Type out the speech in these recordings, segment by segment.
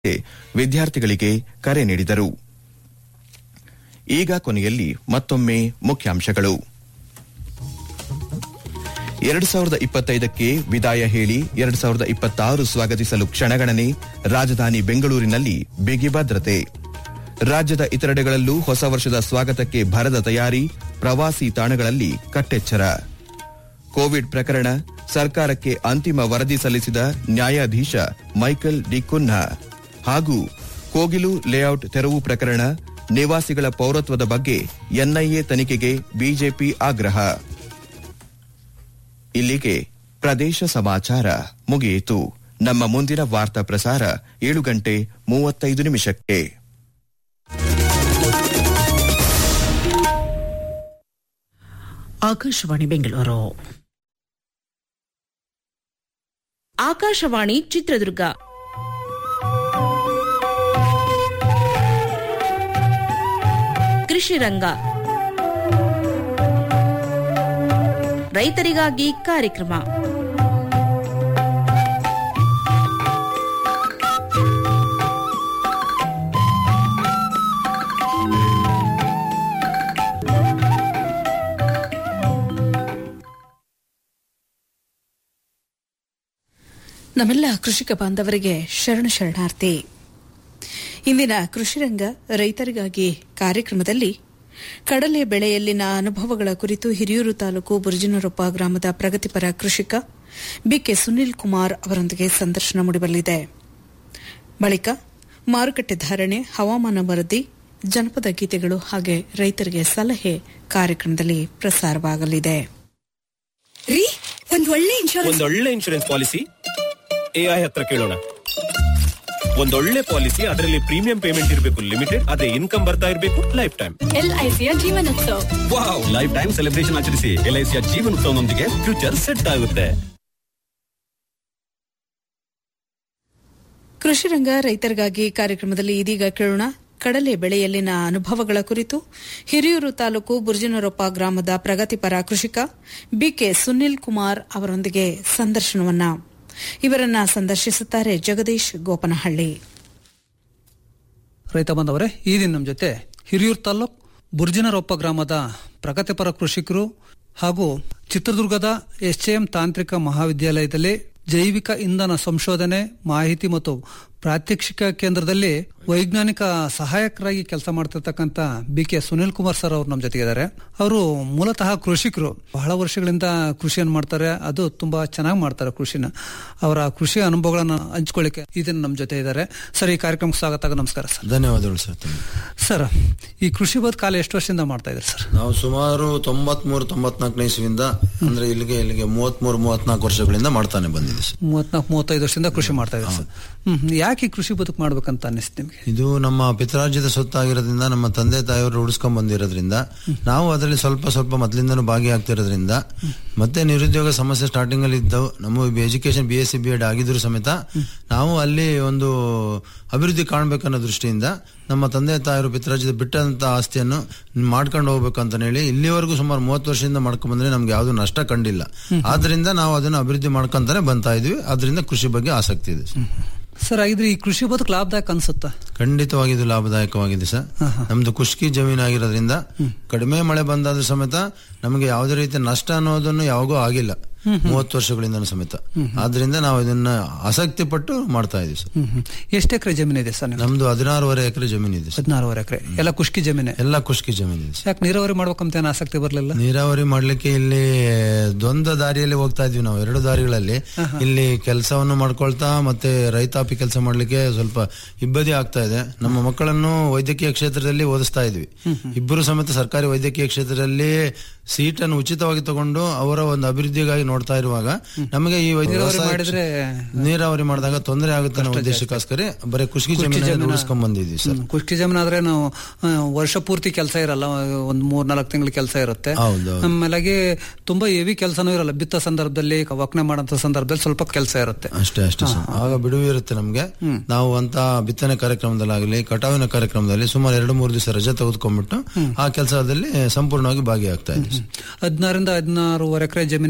ವಿದ್ಯಾರ್ಥಿಗಳಿಗೆ ಕರೆ ನೀಡಿದರು ಈಗ ಕೊನೆಯಲ್ಲಿ ಮತ್ತೊಮ್ಮೆ ಮುಖ್ಯಾಂಶಗಳು ಎರಡು ಸಾವಿರದ ಇಪ್ಪತ್ತೈದಕ್ಕೆ ವಿದಾಯ ಹೇಳಿ ಎರಡು ಸಾವಿರದ ಇಪ್ಪತ್ತಾರು ಸ್ವಾಗತಿಸಲು ಕ್ಷಣಗಣನೆ ರಾಜಧಾನಿ ಬೆಂಗಳೂರಿನಲ್ಲಿ ಬಿಗಿ ಭದ್ರತೆ ರಾಜ್ಯದ ಇತರೆಡೆಗಳಲ್ಲೂ ಹೊಸ ವರ್ಷದ ಸ್ವಾಗತಕ್ಕೆ ಭರದ ತಯಾರಿ ಪ್ರವಾಸಿ ತಾಣಗಳಲ್ಲಿ ಕಟ್ಟೆಚ್ಚರ ಕೋವಿಡ್ ಪ್ರಕರಣ ಸರ್ಕಾರಕ್ಕೆ ಅಂತಿಮ ವರದಿ ಸಲ್ಲಿಸಿದ ನ್ಯಾಯಾಧೀಶ ಮೈಕಲ್ ಡಿ ಕುನ್ಹಾ ಹಾಗೂ ಕೋಗಿಲು ಲೇಔಟ್ ತೆರವು ಪ್ರಕರಣ ನಿವಾಸಿಗಳ ಪೌರತ್ವದ ಬಗ್ಗೆ ಎನ್ಐಎ ತನಿಖೆಗೆ ಬಿಜೆಪಿ ಆಗ್ರಹ ಇಲ್ಲಿಗೆ ಪ್ರದೇಶ ಸಮಾಚಾರ ಮುಗಿಯಿತು ನಮ್ಮ ಮುಂದಿನ ವಾರ್ತಾ ಪ್ರಸಾರ ಏಳು ಗಂಟೆ ಮೂವತ್ತೈದು ನಿಮಿಷಕ್ಕೆ ಆಕಾಶವಾಣಿ ಬೆಂಗಳೂರು ಆಕಾಶವಾಣಿ ಚಿತ್ರದುರ್ಗ ಕೃಷಿ ರಂಗ ರೈತರಿಗಾಗಿ ಕಾರ್ಯಕ್ರಮ ನಮ್ಮೆಲ್ಲ ಕೃಷಿಕ ಬಾಂಧವರಿಗೆ ಶರಣ ಶರಣಾರ್ಥಿ ಇಂದಿನ ಕೃಷಿರಂಗ ರೈತರಿಗಾಗಿ ಕಾರ್ಯಕ್ರಮದಲ್ಲಿ ಕಡಲೆ ಬೆಳೆಯಲ್ಲಿನ ಅನುಭವಗಳ ಕುರಿತು ಹಿರಿಯೂರು ತಾಲೂಕು ಬುರ್ಜಿನರೊಪ್ಪ ಗ್ರಾಮದ ಪ್ರಗತಿಪರ ಕೃಷಿಕ ಬಿಕೆ ಸುನಿಲ್ ಕುಮಾರ್ ಅವರೊಂದಿಗೆ ಸಂದರ್ಶನ ಮೂಡಿಬರಲಿದೆ ಬಳಿಕ ಮಾರುಕಟ್ಟೆ ಧಾರಣೆ ಹವಾಮಾನ ವರದಿ ಜನಪದ ಗೀತೆಗಳು ಹಾಗೆ ರೈತರಿಗೆ ಸಲಹೆ ಕಾರ್ಯಕ್ರಮದಲ್ಲಿ ಪ್ರಸಾರವಾಗಲಿದೆ ರೀ ಒಂದ್ ಒಳ್ಳೆ ಇನ್ಶೂರೆನ್ಸ್ ಒಂದೊಳ್ಳೆ ಇನ್ಶೂರೆನ್ಸ್ ಪಾಲಿಸಿ ಎಐ ಹತ್ರ ಕೇಳೋಣ ಒಂದೊಳ್ಳೆ ಪಾಲಿಸಿ ಅದರಲ್ಲಿ ಪ್ರೀಮಿಯಂ ಪೇಮೆಂಟ್ ಇರಬೇಕು ಲಿಮಿಟೆಡ್ ಅದೇ ಇನ್ಕಮ್ ಬರ್ತಾ ಇರಬೇಕು ಲೈಫ್ ಟೈಮ್ ಎಲ್ಐಸಿಯ Jeevan Utsav wow lifetime celebration ಆಚರಿಸಿ ಎಲ್ಐಸಿಯ ಜೀವನೋತ್ಸವನೊಂದಿಗೆ ಫ್ಯೂಚರ್ ಸೆಟ್ ಆಗುತ್ತೆ ಕೃಷಿರಂಗ ರೈತರಿಗಾಗಿ ಕಾರ್ಯಕ್ರಮದಲ್ಲಿ ಇದೀಗ ಕೇಳೋಣ ಕಡಲೆ ಬೆಳೆಯಲ್ಲಿನ ಅನುಭವಗಳ ಕುರಿತು ಹಿರಿಯೂರು ತಾಲೂಕು ಬುರ್ಜಿನರೊಪ್ಪ ಗ್ರಾಮದ ಪ್ರಗತಿಪರ ಕೃಷಿಕ ಬಿಕೆ ಸುನಿಲ್ ಕುಮಾರ್ ಅವರೊಂದಿಗೆ ಸಂದರ್ಶನವನ್ನ ಇವರನ್ನ ಸಂದರ್ಶಿಸುತ್ತಾರೆ ಜಗದೀಶ್ ಗೋಪನಹಳ್ಳಿ ರೈತ ಬಂದವರೇ ಈ ದಿನ ನಮ್ಮ ಜೊತೆ ಹಿರಿಯೂರು ತಾಲೂಕ್ ಬುರ್ಜಿನರೊಪ್ಪ ಗ್ರಾಮದ ಪ್ರಗತಿಪರ ಕೃಷಿಕರು ಹಾಗೂ ಚಿತ್ರದುರ್ಗದ ಎಸ್ಎಂ ತಾಂತ್ರಿಕ ಮಹಾವಿದ್ಯಾಲಯದಲ್ಲಿ ಜೈವಿಕ ಇಂಧನ ಸಂಶೋಧನೆ ಮಾಹಿತಿ ಮತ್ತು ಪ್ರಾತ್ಯಕ್ಷಿಕ ಕೇಂದ್ರದಲ್ಲಿ ವೈಜ್ಞಾನಿಕ ಸಹಾಯಕರಾಗಿ ಕೆಲಸ ಮಾಡ್ತಿರ್ತಕ್ಕಂಥ B K Sunil Kumar sir ಅವರು ನಮ್ಮ ಜೊತೆಗಿದ್ದಾರೆ ಅವರು ಮೂಲತಃ ಕೃಷಿಕರು ಬಹಳ ವರ್ಷಗಳಿಂದ ಕೃಷಿಯನ್ನು ಮಾಡ್ತಾರೆ ಅದು ತುಂಬಾ ಚೆನ್ನಾಗಿ ಮಾಡ್ತಾರೆ ಕೃಷಿನ ಅವರ ಕೃಷಿ ಅನುಭವಗಳನ್ನ ಹಂಚ್ಕೊಳ್ಳಿಕ್ಕೆ ಇದನ್ನ ನಮ್ಮ ಜೊತೆ ಇದ್ದಾರೆ ಸರ್ ಈ ಕಾರ್ಯಕ್ರಮಕ್ಕೆ ಸ್ವಾಗತ ನಮಸ್ಕಾರ ಸರ್ ಧನ್ಯವಾದಗಳು ಸರ್ ತಮಗೆ. ಸರ್ ಈ ಕೃಷಿ ಬದುಕಾಲ ಎಷ್ಟು ವರ್ಷದಿಂದ ಮಾಡ್ತಾ ಇದ್ರಿ ಸರ್ ನಾವು ಸುಮಾರು ತೊಂಬತ್ಮೂರು ತೊಂಬತ್ನಾಲ್ಕನೇ ಇಸ್ವಿಯಿಂದ ಅಂದ್ರೆ ಇಲ್ಲಿಗೆ ಇಲ್ಲಿಗೆ ಮೂವತ್ಮೂರು ಮೂವತ್ನಾಲ್ಕು ವರ್ಷಗಳಿಂದ ಮಾಡ್ತಾನೆ ಬಂದಿದೆ ಸರ್ ಮೂವತ್ನಾಲ್ಕು ಮೂವತ್ತೈದು ವರ್ಷದಿಂದ ಕೃಷಿ ಮಾಡ್ತಾ ಇದ್ರಿ ಸರ್ ಹ್ಮ್ ಹ್ಮ್. ಯಾಕೆ ಈ ಕೃಷಿ ಬದುಕು ಮಾಡ್ಬೇಕಂತ ಅನಿಸ್ತು ನಿಮ್ಗೆ ಇದು ನಮ್ಮ ಪಿತರಾಜ್ಯದ ಸೊತ್ತಾಗಿರೋದ್ರಿಂದ ನಮ್ಮ ತಂದೆ ತಾಯಿಯವರು ಉಳಿಸ್ಕೊಂಡ್ ಬಂದಿರೋದ್ರಿಂದ ನಾವು ಅದರಲ್ಲಿ ಸ್ವಲ್ಪ ಸ್ವಲ್ಪ ಮೊದಲಿಂದನೂ ಭಾಗಿಯಾಗ್ತಿರೋದ್ರಿಂದ ಮತ್ತೆ ನಿರುದ್ಯೋಗ ಸಮಸ್ಯೆ ಸ್ಟಾರ್ಟಿಂಗ್ ಅಲ್ಲಿ ಇದ್ದವು ನಮ್ಮ education B S C B Ed ಆಗಿದ್ರು ಸಮೇತ ನಾವು ಅಲ್ಲಿ ಒಂದು ಅಭಿವೃದ್ಧಿ ಕಾಣಬೇಕನ್ನೋ ದೃಷ್ಟಿಯಿಂದ ನಮ್ಮ ತಂದೆ ತಾಯಿಯರು ಪಿತರಾಜ್ಯದ ಬಿಟ್ಟಂತ ಆಸ್ತಿಯನ್ನು ಮಾಡ್ಕೊಂಡು ಹೋಗ್ಬೇಕಂತ ಹೇಳಿ ಇಲ್ಲಿವರೆಗೂ ಸುಮಾರು ಮೂವತ್ತು ವರ್ಷದಿಂದ ಮಾಡ್ಕೊಂಡ್ ಬಂದ್ರೆ ನಮ್ಗೆ ಯಾವ್ದು ನಷ್ಟ ಕಂಡಿಲ್ಲ ಆದ್ರಿಂದ ನಾವು ಅದನ್ನು ಅಭಿವೃದ್ಧಿ ಮಾಡ್ಕೊಂತಾನೆ ಬಂತಾ ಇದೀವಿ ಅದರಿಂದ ಕೃಷಿ ಬಗ್ಗೆ ಆಸಕ್ತಿ ಇದೆ ಸರ್. ಸರ್ ಹಾಗಿದ್ರೆ ಈ ಕೃಷಿ ಬದುಕು ಲಾಭದಾಯಕ ಅನ್ಸುತ್ತಾ ಖಂಡಿತವಾಗಿ ಇದು ಲಾಭದಾಯಕವಾಗಿದೆ ಸರ್ ನಮ್ದು ಖುಷ್ಕಿ ಜಮೀನು ಆಗಿರೋದ್ರಿಂದ ಕಡಿಮೆ ಮಳೆ ಬಂದಾದ್ರೂ ಸಮೇತ ನಮಗೆ ಯಾವುದೇ ರೀತಿಯ ನಷ್ಟ ಅನ್ನೋದನ್ನು ಯಾವಾಗೂ ಆಗಿಲ್ಲ ಮೂವತ್ತು ವರ್ಷಗಳಿಂದ ಸಮೇತ ಆದ್ರಿಂದ ನಾವು ಇದನ್ನ ಆಸಕ್ತಿ ಪಟ್ಟು ಮಾಡ್ತಾ ಇದೀವಿ ಸರ್ ಹ್ಮ್ ಹ್ಮ್. ಎಷ್ಟು ಎಕರೆ ಜಮೀನಿದೆ ಸರ್ ನಿಮ್ದು ನಮ್ದು ಹದಿನಾರೂವರೆ ಎಕರೆ ಜಮೀನು ಇದೆ ಸರ್ ಹದಿನಾರುವರೆ ಎಕರೆ ಎಲ್ಲ ಖುಷ್ಕಿ ಜಮೀನೆ ಎಲ್ಲ ಖುಷ್ಕಿ ಜಮೀನು ಇದೆ ಸರ್ ಯಾಕೆ ನೀರಾವರಿ ಮಾಡ್ಬೇಕಂತ ಏನು ಆಸಕ್ತಿ ಬರಲಿಲ್ಲ ನೀರಾವರಿ ಮಾಡ್ಲಿಕ್ಕೆ ಇಲ್ಲಿ ದ್ವಂದ್ವ ದಾರಿಯಲ್ಲಿ ಹೋಗ್ತಾ ಇದ್ವಿ ನಾವು ಎರಡು ದಾರಿಗಳಲ್ಲಿ ಇಲ್ಲಿ ಕೆಲಸವನ್ನು ಮಾಡ್ಕೊಳ್ತಾ ಮತ್ತೆ ರೈತಾಪಿ ಕೆಲಸ ಮಾಡ್ಲಿಕ್ಕೆ ಸ್ವಲ್ಪ ಇಬ್ಬದಿ ಆಗ್ತಾ ಇದೆ ನಮ್ಮ ಮಕ್ಕಳನ್ನು ವೈದ್ಯಕೀಯ ಕ್ಷೇತ್ರದಲ್ಲಿ ಓದಿಸ್ತಾ ಇದ್ವಿ ಇಬ್ಬರು ಸಮೇತ ಸರ್ಕಾರಿ ವೈದ್ಯಕೀಯ ಕ್ಷೇತ್ರದಲ್ಲಿ ಸೀಟನ್ನು ಉಚಿತವಾಗಿ ತಗೊಂಡು ಅವರ ಒಂದು ಅಭಿವೃದ್ಧಿಗಾಗಿ ನೋಡ್ತಾ ಇರುವಾಗ ನಮಗೆ ಈ ವೈದ್ಯ- ನೀರಾವರಿ ವ್ಯವಸಾಯ ಮಾಡಿದ್ರೆ ನೀರಾವರಿ ಮಾಡಿದಾಗ ತೊಂದರೆ ಆಗುತ್ತೆ ಅನ್ನೋ ಉದ್ದೇಶಕ್ಕೋಸ್ಕರ ಬರೀ ಕೃಷಿ ಜಮೀನು ಉಳಿಸ್ಕೊಂಡ್ ಬಂದಿದ್ವಿ ಸರ್ ಹ್ಮ್. ಖುಷ್ಕಿ ಜಮೀನು ಆದ್ರೆ ನಾವು ಆ, ವರ್ಷ ಪೂರ್ತಿ ಕೆಲಸ ಇರಲ್ಲ ಒಂದ್ ಮೂರ್ ನಾಲ್ಕು ತಿಂಗಳು ಕೆಲಸ ಇರುತ್ತೆ ಹೌದು. ಆಮೇಲೆ ತುಂಬಾ ಹೆವಿ ಕೆಲಸನೂ ಇರಲ್ಲ ಬಿತ್ತ ಸಂದರ್ಭದಲ್ಲಿ ಒಕ್ಕಣೆ ಮಾಡೋಂಥ ಸಂದರ್ಭದಲ್ಲಿ ಸ್ವಲ್ಪ ಕೆಲಸ ಇರುತ್ತೆ ಅಷ್ಟೇ ಅಷ್ಟೇ ಸರ್ ಆಗ ಬಿಡುವು ಇರುತ್ತೆ ನಮ್ಗೆ ನಾವು ಅಂತ ಬಿತ್ತನೆ ಕಾರ್ಯಕ್ರಮದಲ್ಲಾಗಲಿ ಕಟಾವಿನ ಕಾರ್ಯಕ್ರಮದಲ್ಲಿ ಸುಮಾರು ಎರಡು ಮೂರು ದಿವಸ ರಜೆ ತೆಗೆದುಕೊಂಡ್ಬಿಟ್ಟು ಆ ಕೆಲಸದಲ್ಲಿ ಸಂಪೂರ್ಣವಾಗಿ ಭಾಗಿಯಾಗ್ತಾ ಇದ್ವಿ ಸರ್. ಹದಿನಾರಿಂದ ಹದಿನಾರೂವರೆ ಎಕರೆ ಜಮೀನು ಇದೆ ಅಂತ ಹೇಳಿದ್ರೆ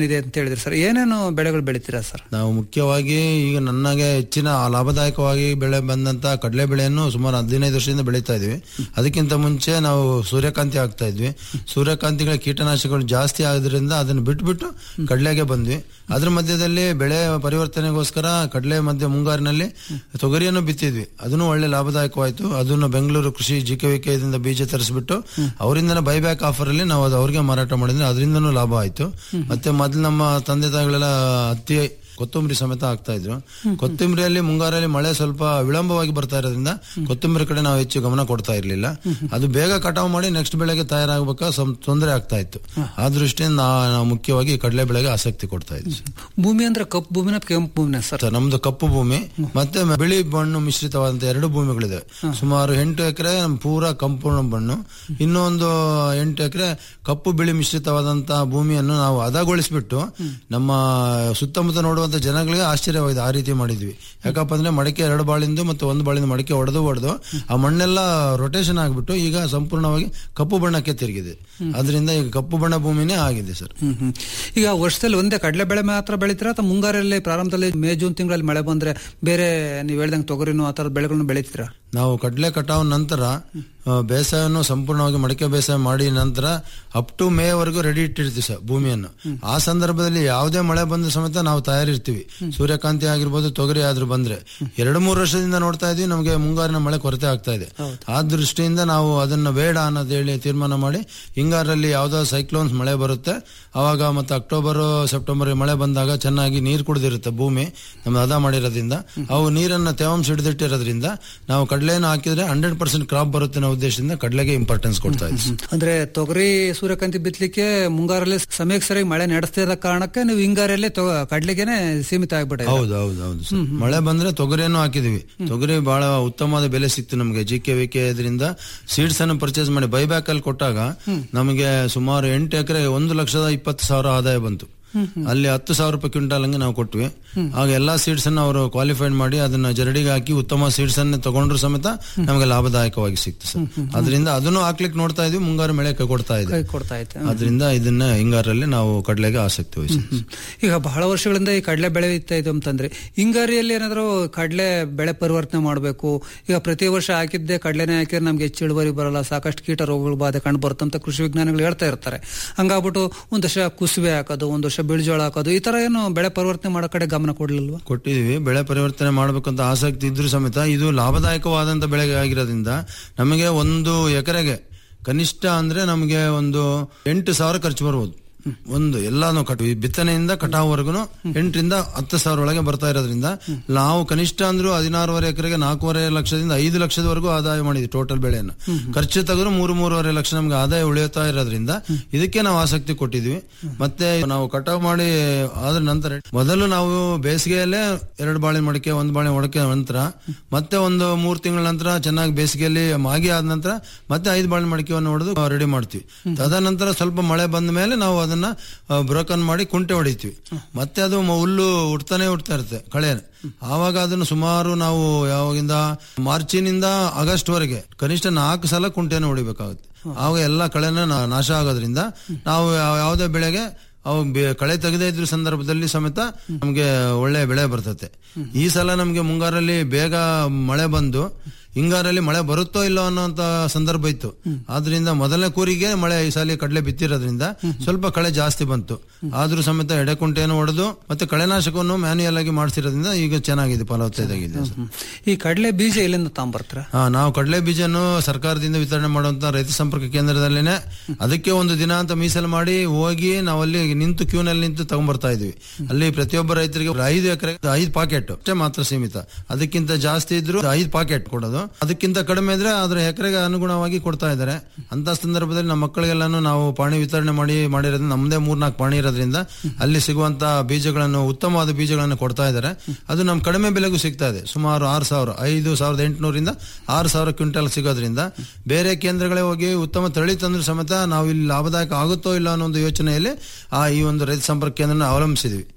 ಹೇಳಿದ್ರಿ ಸರ್ ಏನೇನು ಬೆಳೆಗಳು ಬೆಳಿತೀರಾ ಸರ್ ನಾವು ಮುಖ್ಯವಾಗಿ ಈಗ ನನಗೆ ಹೆಚ್ಚಿನ ಲಾಭದಾಯಕವಾಗಿ ಬೆಳೆ ಬಂದಂತ ಕಡಲೆ ಬೆಳೆಯನ್ನು ಸುಮಾರು ಹದಿನೈದು ವರ್ಷದಿಂದ ಬೆಳೀತಾ ಇದ್ವಿ ಅದಕ್ಕಿಂತ ಮುಂಚೆ ನಾವು ಸೂರ್ಯಕಾಂತಿ ಹಾಕ್ತಾ ಇದ್ವಿ ಸೂರ್ಯಕಾಂತಿಗಳ ಕೀಟನಾಶಕಗಳು ಜಾಸ್ತಿ ಆಗೋದ್ರಿಂದ ಅದನ್ನು ಬಿಟ್ಬಿಟ್ಟು ಕಡಲೆಗೆ ಬಂದ್ವಿ ಅದ್ರ ಮಧ್ಯದಲ್ಲಿ ಬೆಳೆ ಪರಿವರ್ತನೆಗೋಸ್ಕರ ಕಡಲೆ ಮಧ್ಯ ಮುಂಗಾರಿನಲ್ಲಿ ತೊಗರಿಯನ್ನು ಬಿತ್ತಿದ್ವಿ ಅದನ್ನು ಒಳ್ಳೆ ಲಾಭದಾಯಕವಾಯಿತು ಅದನ್ನು ಬೆಂಗಳೂರು ಕೃಷಿ ಜಿ ಕೆ ವಿಕೆದಿಂದ ಬೀಜ ತರಿಸ್ಬಿಟ್ಟು ಅವರಿಂದನೇ ಬೈಬ್ಯಾಕ್ ಆಫರ್ ಅಲ್ಲಿ ನಾವು ಅದು ಅವ್ರಿಗೆ ಮಾರಾಟ ಮಾಡಿದ್ರೆ ಅದರಿಂದನೂ ಲಾಭ ಆಯ್ತು ಮತ್ತೆ ಮೊದಲು ನಮ್ಮ ತಂದೆ ತಾಯಿಗಳೆಲ್ಲ ಹತ್ತಿ ಕೊತ್ತಂಬರಿ ಸಮೇತ ಆಗ್ತಾ ಇದ್ರು ಕೊತ್ತಂಬರಿಯಲ್ಲಿ ಮುಂಗಾರಲ್ಲಿ ಮಳೆ ಸ್ವಲ್ಪ ವಿಳಂಬವಾಗಿ ಬರ್ತಾ ಇರೋದ್ರಿಂದ ಕೊತ್ತಂಬರಿ ಕಡೆ ನಾವು ಹೆಚ್ಚು ಗಮನ ಕೊಡ್ತಾ ಇರ್ಲಿಲ್ಲ ಅದು ಬೇಗ ಕಟಾವು ಮಾಡಿ ನೆಕ್ಸ್ಟ್ ಬೆಳೆಗೆ ತಯಾರಾಗಬೇಕಾ ತೊಂದರೆ ಆಗ್ತಾ ಇತ್ತು ಆ ದೃಷ್ಟಿಯಿಂದ ನಾ- ನಾವು ಮುಖ್ಯವಾಗಿ ಕಡಲೆ ಬೆಳೆಗೆ ಆಸಕ್ತಿ ಕೊಡ್ತಾ ಇದ್ವಿ ಭೂಮಿ ಅಂದ್ರೆ ಕಪ್ಪು ಭೂಮಿನ ಕೆಂಪು ಭೂಮಿನ ಸರ್ ಸರ್, ನಮ್ದು ಕಪ್ಪು ಭೂಮಿ ಮತ್ತೆ ಬಿಳಿ ಮಣ್ಣು ಮಿಶ್ರಿತವಾದಂತ ಎರಡು ಭೂಮಿಗಳಿದೆ ಸುಮಾರು ಎಂಟು ಎಕರೆ ಪೂರಾ ಕಂಪು ಮಣ್ಣು ಇನ್ನೊಂದು ಎಂಟು ಎಕರೆ ಕಪ್ಪು ಬಿಳಿ ಮಿಶ್ರಿತವಾದಂತಹ ಭೂಮಿಯನ್ನು ನಾವು ಹದಗೊಳಿಸ್ಬಿಟ್ಟು ನಮ್ಮ ಸುತ್ತಮುತ್ತ ನೋಡುವಂತ ಜನಗಳಿಗೆ ಆಶ್ಚರ್ಯವಾಗಿದೆ ಆ ರೀತಿ ಮಾಡಿದ್ವಿ ಯಾಕಪ್ಪ ಅಂದ್ರೆ ಮಡಿಕೆ ಎರಡು ಬಾಳಿಂದು ಮತ್ತು ಒಂದು ಬಾಳಿಂದ ಮಡಿಕೆ ಹೊಡೆದು ಹೊಡೆದು ಆ ಮಣ್ಣೆಲ್ಲ ರೊಟೇಷನ್ ಆಗ್ಬಿಟ್ಟು ಈಗ ಸಂಪೂರ್ಣವಾಗಿ ಕಪ್ಪು ಬಣ್ಣಕ್ಕೆ ತಿರುಗಿದೆ ಅದರಿಂದ ಈಗ ಕಪ್ಪು ಬಣ್ಣ ಭೂಮಿನೇ ಆಗಿದೆ ಸರ್ ಹ್ಮ್ ಹ್ಮ್. ಈಗ ವರ್ಷದಲ್ಲಿ ಒಂದೇ ಕಡಲೆ ಬೆಳೆ ಮಾತ್ರ ಬೆಳಿತೀರಾ ಅಥವಾ ಮುಂಗಾರಲ್ಲಿ ಪ್ರಾರಂಭದಲ್ಲಿ ಮೇ ಜೂನ್ ತಿಂಗಳಲ್ಲಿ ಮಳೆ ಬಂದ್ರೆ ಬೇರೆ ನೀವು ಹೇಳ್ದಂಗೆ ತೊಗರಿನೂ ಆ ತರದ ಬೆಳೆಗಳನ್ನು ಬೆಳಿತೀರಾ ನಾವು ಕಡಲೆ ಕಟಾವ್ ನಂತರ ಆ, ಬೇಸಾಯವನ್ನು ಸಂಪೂರ್ಣವಾಗಿ ಮಡಿಕೆ ಬೇಸಾಯ ಮಾಡಿ ನಂತರ ಅಪ್ ಟು ಮೇ ವರೆಗೂ ರೆಡಿ ಇಟ್ಟಿರ್ತೀವಿ ಸರ್ ಭೂಮಿಯನ್ನು ಆ ಸಂದರ್ಭದಲ್ಲಿ ಯಾವುದೇ ಮಳೆ ಬಂದ ಸಮೇತ ನಾವು ತಯಾರಿರ್ತೀವಿ ಸೂರ್ಯಕಾಂತಿ ಆಗಿರ್ಬೋದು ತೊಗರಿ ಆದ್ರೂ ಬಂದ್ರೆ ಎರಡು ಮೂರು ವರ್ಷದಿಂದ ನೋಡ್ತಾ ಇದೀವಿ ನಮಗೆ ಮುಂಗಾರಿನ ಮಳೆ ಕೊರತೆ ಆಗ್ತಾ ಇದೆ ಆ ದೃಷ್ಟಿಯಿಂದ ನಾವು ಅದನ್ನ ಬೇಡ ಅನ್ನೋದು ಹೇಳಿ ತೀರ್ಮಾನ ಮಾಡಿ ಹಿಂಗಾರಲ್ಲಿ ಯಾವ್ದೋ ಸೈಕ್ಲೋನ್ಸ್ ಮಳೆ ಬರುತ್ತೆ ಅವಾಗ ಮತ್ತೆ ಅಕ್ಟೋಬರ್ ಸೆಪ್ಟೆಂಬರ್ ಮಳೆ ಬಂದಾಗ ಚೆನ್ನಾಗಿ ನೀರು ಕುಡಿದಿರುತ್ತೆ ಭೂಮಿ ನಮ್ಮ ಹದ ಮಾಡಿರೋದ್ರಿಂದ ಅವು ನೀರನ್ನ ತೇವಾಂಶ ಹಿಡಿದಿಟ್ಟಿರೋದ್ರಿಂದ ನಾವು ಕಡಲೆಯನ್ನು ಹಾಕಿದ್ರೆ ಹಂಡ್ರೆಡ್ ಪರ್ಸೆಂಟ್ ಕ್ರಾಪ್ ಬರುತ್ತೆ ಅನ್ನೋ ಉದ್ದೇಶದಿಂದ ಕಡಲೆಗೆ ಇಂಪಾರ್ಟೆನ್ಸ್ ಕೊಡ್ತಾ ಇದ್ದೀವಿ ಅಂದ್ರೆ ತೊಗರಿ ಸೂರ್ಯಕಾಂತಿ ಬಿತ್ತಲಿಕ್ಕೆ ಮುಂಗಾರಲ್ಲಿ ಸಮಯಕ್ಕೆ ಸರಿಯಾಗಿ ಮಳೆ ನಡೆಸ್ತಿರೋ ಕಾರಣಕ್ಕೆ ನೀವು ಹಿಂಗಾರಲ್ಲಿ ತೊ- ಕಡ್ಲಿಗೆನೆ ಸೀಮಿತ ಆಗ್ಬಿಟ್ಟಿದೆ ಹೌದು ಹೌದು ಹೌದು ಸರ್. ಮಳೆ ಬಂದ್ರೆ ತೊಗರಿಯನ್ನು ಹಾಕಿದೀವಿ ತೊಗರಿ ಬಹಳ ಉತ್ತಮವಾದ ಬೆಲೆ ಸಿಕ್ತು ನಮಗೆ ಜಿ ಕೆ ವಿ ಕೆ ಇದರಿಂದ ಸೀಡ್ಸ್ ಅನ್ನು ಪರ್ಚೇಸ್ ಮಾಡಿ ಬೈಬ್ಯಾಕ್ ಅಲ್ಲಿ ಕೊಟ್ಟಾಗ ನಮಗೆ ಸುಮಾರು ಎಂಟು ಎಕರೆ ಒಂದು ಲಕ್ಷದ ಇಪ್ಪತ್ತು ಸಾವಿರ ಆದಾಯ ಬಂತು ಅಲ್ಲಿ ಹತ್ತು ಸಾವಿರ ರೂಪಾಯಿ ಕ್ವಿಂಟಾಲ್ ಹಂಗೆ ನಾವು ಕೊಟ್ವಿ ಆಗ ಎಲ್ಲಾ ಸೀಡ್ಸ್ ಅನ್ನು ಅವರು ಕ್ವಾಲಿಫೈಡ್ ಮಾಡಿ ಅದನ್ನ ಜರಡಿಗೆ ಹಾಕಿ ಉತ್ತಮ ಸೀಡ್ಸ್ ಅನ್ನು ತಗೊಂಡ್ರು ಸಮೇತ ನಮಗೆ ಲಾಭದಾಯಕವಾಗಿ ಸಿಕ್ತು ಸರ್ ಅದರಿಂದ ಅದನ್ನು ಹಾಕ್ಲಿಕ್ಕೆ ನೋಡ್ತಾ ಇದೀವಿ ಮುಂಗಾರು ಮಳೆ ಕೈ ಕೊಡ್ತಾ ಇದೆ ಕೈ ಕೊಡ್ತಾ ಐತೆ ಅದರಿಂದ ಇದನ್ನ ಹಿಂಗಾರಲ್ಲಿ ನಾವು ಕಡಲೆಗೆ ಆಸಕ್ತಿ ವಹಿಸ್ತೀವಿ ಈಗ ಬಹಳ ವರ್ಷಗಳಿಂದ ಈ ಕಡಲೆ ಬೆಳೆ ಇತ್ತಾ ಇದು ಅಂತಂದ್ರೆ ಹಿಂಗಾರಿಯಲ್ಲಿ ಏನಾದ್ರು ಕಡಲೆ ಬೆಳೆ ಪರಿವರ್ತನೆ ಮಾಡಬೇಕು ಈಗ ಪ್ರತಿ ವರ್ಷ ಹಾಕಿದ್ದೆ ಕಡಲೆನೇ ಹಾಕಿದ್ರೆ ನಮ್ಗೆ ಹೆಚ್ಚು ಇಳುವರಿ ಬರಲ್ಲ ಸಾಕಷ್ಟು ಕೀಟ ರೋಗಗಳ ಬಾಧೆ ಕಂಡು ಬರುತ್ತಂತ ಕೃಷಿ ವಿಜ್ಞಾನಿಗಳು ಹೇಳ್ತಾ ಇರ್ತಾರೆ ಹಂಗಾಗ್ಬಿಟ್ಟು ಒಂದ್ ವರ್ಷ ಕುಸುವೆ ಹಾಕೋದು ಒಂದ್ ವರ್ಷ ಬಿಳಿಜೋಳ ಹಾಕೋದು ಈ ತರ ಏನು ಬೆಳೆ ಪರಿವರ್ತನೆ ಮಾಡೋ ಕಡೆ ಗಮನ ಕೊಡ್ಲಿಲ್ವಾ ಕೊಟ್ಟಿದೀವಿ ಬೆಳೆ ಪರಿವರ್ತನೆ ಮಾಡಬೇಕಂತ ಆಸಕ್ತಿ ಇದ್ರೂ ಸಮೇತ ಇದು ಲಾಭದಾಯಕವಾದಂತ ಬೆಳೆ ಆಗಿರೋದ್ರಿಂದ ನಮಗೆ ಒಂದು ಎಕರೆಗೆ ಕನಿಷ್ಠ ಅಂದ್ರೆ ನಮಗೆ ಒಂದು ಎಂಟು ಸಾವಿರ ಖರ್ಚು ಬರ್ಬೋದು ಒಂದು ಎಲ್ಲಾನು ಕಟ್ ಈ ಬಿತ್ತನೆಯಿಂದ ಕಟಾವ್ವರೆಗೂ ಎಂಟರಿಂದ ಹತ್ತು ಸಾವಿರ ಒಳಗೆ ಬರ್ತಾ ಇರೋದ್ರಿಂದ ನಾವು ಕನಿಷ್ಠ ಅಂದ್ರೂ ಹದಿನಾರೂವರೆ ಎಕರೆಗೆ ನಾಲ್ಕೂವರೆ ಲಕ್ಷದಿಂದ ಐದು ಲಕ್ಷದವರೆಗೂ ಆದಾಯ ಮಾಡಿದ್ವಿ ಟೋಟಲ್ ಬೆಳೆಯನ್ನು ಖರ್ಚು ತೆಗೆದ್ರು ಮೂರು ಮೂರುವರೆ ಲಕ್ಷ ನಮ್ಗೆ ಆದಾಯ ಉಳಿಯುತ್ತಾ ಇರೋದ್ರಿಂದ ಇದಕ್ಕೆ ನಾವು ಆಸಕ್ತಿ ಕೊಟ್ಟಿದ್ವಿ ಮತ್ತೆ ನಾವು ಕಟಾವ್ ಮಾಡಿ ಆದ ನಂತರ ಮೊದಲು ನಾವು ಬೇಸಿಗೆಯಲ್ಲೇ ಎರಡು ಬಾಳೆ ಮಡಿಕೆ ಒಂದು ಬಾಳೆ ಮಡಿಕೆ ನಂತರ ಮತ್ತೆ ಒಂದು ಮೂರು ತಿಂಗಳ ನಂತರ ಚೆನ್ನಾಗಿ ಬೇಸಿಗೆಯಲ್ಲಿ ಮಾಗಿ ಆದ ನಂತರ ಮತ್ತೆ ಐದು ಬಾಳೆ ಮಡಿಕೆಯನ್ನು ಹೊಡೆದು ರೆಡಿ ಮಾಡ್ತೀವಿ ತದನಂತರ ಸ್ವಲ್ಪ ಮಳೆ ಬಂದ ಮೇಲೆ ನಾವು ಅದನ್ನ ಬ್ರೋಕನ್ ಮಾಡಿ ಕುಂಟೆ ಹೊಡಿತೀವಿ ಮತ್ತೆ ಅದು ಮ- ಹುಲ್ಲು ಹುಡ್ತಾನೆ ಹುಡ್ತಾ ಇರುತ್ತೆ ಕಳೆ ಆವಾಗ ಅದನ್ನು ಸುಮಾರು ನಾವು ಯಾವಾಗಿಂದ ಮಾರ್ಚಿನಿಂದ ಆಗಸ್ಟ್ ವರೆಗೆ ಕನಿಷ್ಠ ನಾಲ್ಕು ಸಲ ಕುಂಟೆಯನ್ನು ಹೊಡಿಬೇಕಾಗುತ್ತೆ ಆವಾಗ ಎಲ್ಲ ಕಳೆನ ನಾ- ನಾಶ ಆಗೋದ್ರಿಂದ ನಾವು ಯಾವ- ಯಾವುದೇ ಬೆಳೆಗೆ ಅವು ಬೆ- ಕಳೆ ತೆಗೆದೇ ಇದ್ರ ಸಂದರ್ಭದಲ್ಲಿ ಸಮೇತ ನಮಗೆ ಒಳ್ಳೆ ಬೆಳೆ ಬರ್ತತೆ ಈ ಸಲ ನಮಗೆ ಮುಂಗಾರಲ್ಲಿ ಬೇಗ ಮಳೆ ಬಂದು ಹಿಂಗಾರಲ್ಲಿ ಮಳೆ ಬರುತ್ತೋ ಇಲ್ಲೋ ಅನ್ನೋಂತ ಸಂದರ್ಭ ಇತ್ತು ಆದ್ರಿಂದ ಮೊದಲನೇ ಕೂರಿಗೆ ಮಳೆ ಈ ಸಲ ಕಡಲೆ ಬಿತ್ತಿರೋದ್ರಿಂದ ಸ್ವಲ್ಪ ಕಳೆ ಜಾಸ್ತಿ ಬಂತು ಆದ್ರೂ ಸಮೇತ ಎಡೆಕುಂಟೆಯನ್ನು ಹೊಡೆದು ಮತ್ತೆ ಕಳೆನಾಶಕವನ್ನು ಮ್ಯಾನ್ಯಲ್ ಆಗಿ ಮಾಡಿಸಿರೋದ್ರಿಂದ ಈಗ ಚೆನ್ನಾಗಿದೆ ಫಲವತ್ತತೆಯಾಗಿದೆ ಸರ್. ಈ ಕಡಲೆ ಬೀಜ ಎಲ್ಲಿಂದ ತಾಂಬರ್ತೀರಾ ಹಾ ನಾವು ಕಡಲೆ ಬೀಜನ್ನು ಸರ್ಕಾರದಿಂದ ವಿತರಣೆ ಮಾಡುವಂತ ರೈತ ಸಂಪರ್ಕ ಕೇಂದ್ರದಲ್ಲಿನೇ ಅದಕ್ಕೆ ಒಂದು ದಿನ ಅಂತ ಮೀಸಲು ಮಾಡಿ ಹೋಗಿ ನಾವು ಅಲ್ಲಿ ನಿಂತು ಕ್ಯೂನಲ್ಲಿ ನಿಂತು ತಗೊಂಡ್ಬರ್ತಾ ಇದ್ವಿ ಅಲ್ಲಿ ಪ್ರತಿಯೊಬ್ಬ ರೈತರಿಗೆ ಒಂದು ಐದು ಎಕರೆ ಐದು ಪಾಕೆಟ್ ಅಷ್ಟೇ ಮಾತ್ರ ಸೀಮಿತ ಅದಕ್ಕಿಂತ ಜಾಸ್ತಿ ಇದ್ರು ಐದು ಪಾಕೆಟ್ ಕೊಡೋದು ಅದಕ್ಕಿಂತ ಕಡಿಮೆ ಇದ್ರೆ ಅದ್ರ ಎಕರೆಗೆ ಅನುಗುಣವಾಗಿ ಕೊಡ್ತಾ ಇದ್ದಾರೆ ಅಂತ ಸಂದರ್ಭದಲ್ಲಿ ನಮ್ಮ ಮಕ್ಕಳಿಗೆಲ್ಲಾನು ನಾವು ಪಾಣಿ ವಿತರಣೆ ಮಾಡಿ ಮಾಡಿರೋದ್ರಿಂದ ನಮ್ಮದೇ ಮೂರ್ನಾಲ್ಕು ಪಾಣಿ ಇರೋದ್ರಿಂದ ಅಲ್ಲಿ ಸಿಗುವಂತ ಬೀಜಗಳನ್ನು ಉತ್ತಮವಾದ ಬೀಜಗಳನ್ನು ಕೊಡ್ತಾ ಇದ್ದಾರೆ ಅದು ನಮ್ ಕಡಿಮೆ ಬೆಲೆಗೂ ಸಿಗ್ತಾ ಇದೆ ಸುಮಾರು ಆರು ಸಾವಿರ ಐದು ಸಾವಿರದ ಎಂಟುನೂರಿಂದ ಆರು ಸಾವಿರ ಕ್ವಿಂಟಲ್ ಸಿಗೋದ್ರಿಂದ ಬೇರೆ ಕೇಂದ್ರಗಳೇ ಹೋಗಿ ಉತ್ತಮ ತಳಿ ತಂದ್ರು ಸಮೇತ ನಾವು ಇಲ್ಲಿ ಲಾಭದಾಯಕ ಆಗುತ್ತೋ ಇಲ್ಲ ಅನ್ನೋ ಒಂದು ಯೋಚನೆಯಲ್ಲಿ ಆ ಈ ಒಂದು ರೈತ ಸಂಪರ್ಕ ಕೇಂದ್ರನ ಅವಲಂಬಿಸಿದ್ವಿ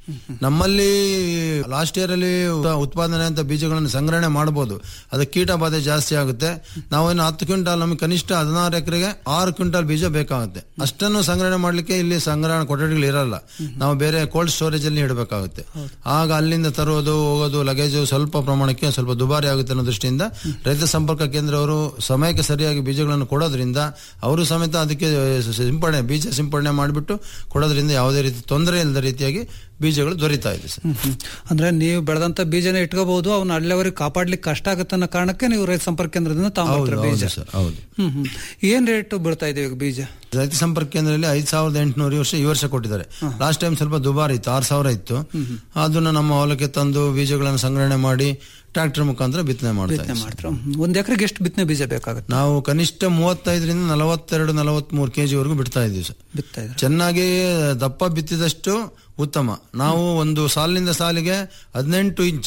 ನಮ್ಮಲ್ಲಿ ಲಾಸ್ಟ್ ಇಯರ್ ಅಲ್ಲಿ ಉ- ಉತ್ಪಾದನೆ ಅಂತ ಬೀಜಗಳನ್ನು ಸಂಗ್ರಹಣೆ ಮಾಡಬಹುದು ಅದಕ್ಕೆ ಕೀಟ ಬಾಧೆ ಜಾಸ್ತಿ ಆಗುತ್ತೆ ನಾವೇನು ಹತ್ತು ಕ್ವಿಂಟಾಲ್ ನಮಗೆ ಕನಿಷ್ಠ ಹದಿನಾರು ಎಕರೆಗೆ ಆರು ಕ್ವಿಂಟಾಲ್ ಬೀಜ ಬೇಕಾಗುತ್ತೆ ಅಷ್ಟನ್ನು ಸಂಗ್ರಹಣೆ ಮಾಡ್ಲಿಕ್ಕೆ ಇಲ್ಲಿ ಸಂಗ್ರಹಣಾ ಕೊಠಡಿಗಳು ಇರಲ್ಲ ನಾವು ಬೇರೆ ಕೋಲ್ಡ್ ಸ್ಟೋರೇಜ್ ಅಲ್ಲಿ ಇಡಬೇಕಾಗುತ್ತೆ ಆಗ ಅಲ್ಲಿಂದ ತರುವುದು ಹೋಗೋದು ಲಗೇಜು ಸ್ವಲ್ಪ ಪ್ರಮಾಣಕ್ಕೆ ಸ್ವಲ್ಪ ದುಬಾರಿ ಆಗುತ್ತೆ ಅನ್ನೋ ದೃಷ್ಟಿಯಿಂದ ರೈತ ಸಂಪರ್ಕ ಕೇಂದ್ರವರು ಸಮಯಕ್ಕೆ ಸರಿಯಾಗಿ ಬೀಜಗಳನ್ನು ಕೊಡೋದ್ರಿಂದ ಅವರು ಸಮೇತ ಅದಕ್ಕೆ ಸಿಂಪಡಣೆ ಬೀಜ ಸಿಂಪಡಣೆ ಮಾಡಿಬಿಟ್ಟು ಕೊಡೋದ್ರಿಂದ ಯಾವುದೇ ರೀತಿ ತೊಂದರೆ ಇಲ್ಲದ ರೀತಿಯಾಗಿ ಬೀಜಗಳು ದೊರೀತಾ ಇದೆ ಸರ್ ಹ್ಮ್. ಅಂದ್ರೆ ನೀವು ಬೆಳೆದಂತ ಬೀಜನ ಇಟ್ಕೋಬಹುದು ಅವನ್ನ ಅಲ್ಲಿವರೆಗೆ ಕಾಪಾಡ್ಲಿಕ್ಕೆ ಕಷ್ಟ ಆಗತ್ತೆ ಅನ್ನೋ ಕಾರಣಕ್ಕೆ ನೀವು ರೈತ ಸಂಪರ್ಕ ಕೇಂದ್ರದಿಂದ ಹೌದು ತಗೊಂಡ್ಬರ್ತೀರ ಬೀಜ ಹೌದು ಸರ್ ಹೌದು ಹ್ಮ್ ಹ್ಮ್ ಏನ್ ರೇಟ್ ಬೀಳ್ತಾ ಇದೆ ಈಗ ಬೀಜ ರೈತ ಸಂಪರ್ಕ ಕೇಂದ್ರದಲ್ಲಿ ಐದ್ ಸಾವಿರದ ಎಂಟುನೂರು ಈ ವರ್ಷ ಈ ವರ್ಷ ಕೊಟ್ಟಿದ್ದಾರೆ ಲಾಸ್ಟ್ ಟೈಮ್ ಸ್ವಲ್ಪ ದುಬಾರಿ ಇತ್ತು ಆರು ಸಾವಿರ ಇತ್ತು ಅದನ್ನ ನಮ್ಮ ಹೊಲಕ್ಕೆ ತಂದು ಬೀಜಗಳನ್ನು ಸಂಗ್ರಹಣೆ ಮಾಡಿ ಟ್ರಾಕ್ಟರ್ ಮುಖಾಂತರ ಬಿತ್ತನೆ ಮಾಡ್ತಾ ಬಿತ್ತನೆ ಇದ್ದೀವಿ ಮಾಡ್ತಾರೆ ಹ್ಮ್. ಒಂದ್ ಎಕರೆಗೆ ಎಷ್ಟು ಬಿತ್ತನೆ ಬೀಜ ಬೇಕಾಗುತ್ತೆ ನಾವು ಕನಿಷ್ಠ ಮೂವತ್ತೈದರಿಂದ ನಲವತ್ತೆರಡು ನಲವತ್ಮೂರು ಕೆಜಿ ವರೆಗೂ ಬಿಡ್ತಾ ಇದ್ದೀವಿ ಸರ್ ಬಿತ್ತಾ ಇದ್ರೆ ಚೆನ್ನಾಗಿ ದಪ್ಪ ಬಿತ್ತಿದಷ್ಟು ಉತ್ತಮ ನಾವು ಒಂದು ಸಾಲಿನಿಂದ ಸಾಲಿಗೆ ಹದಿನೆಂಟು ಇಂಚ್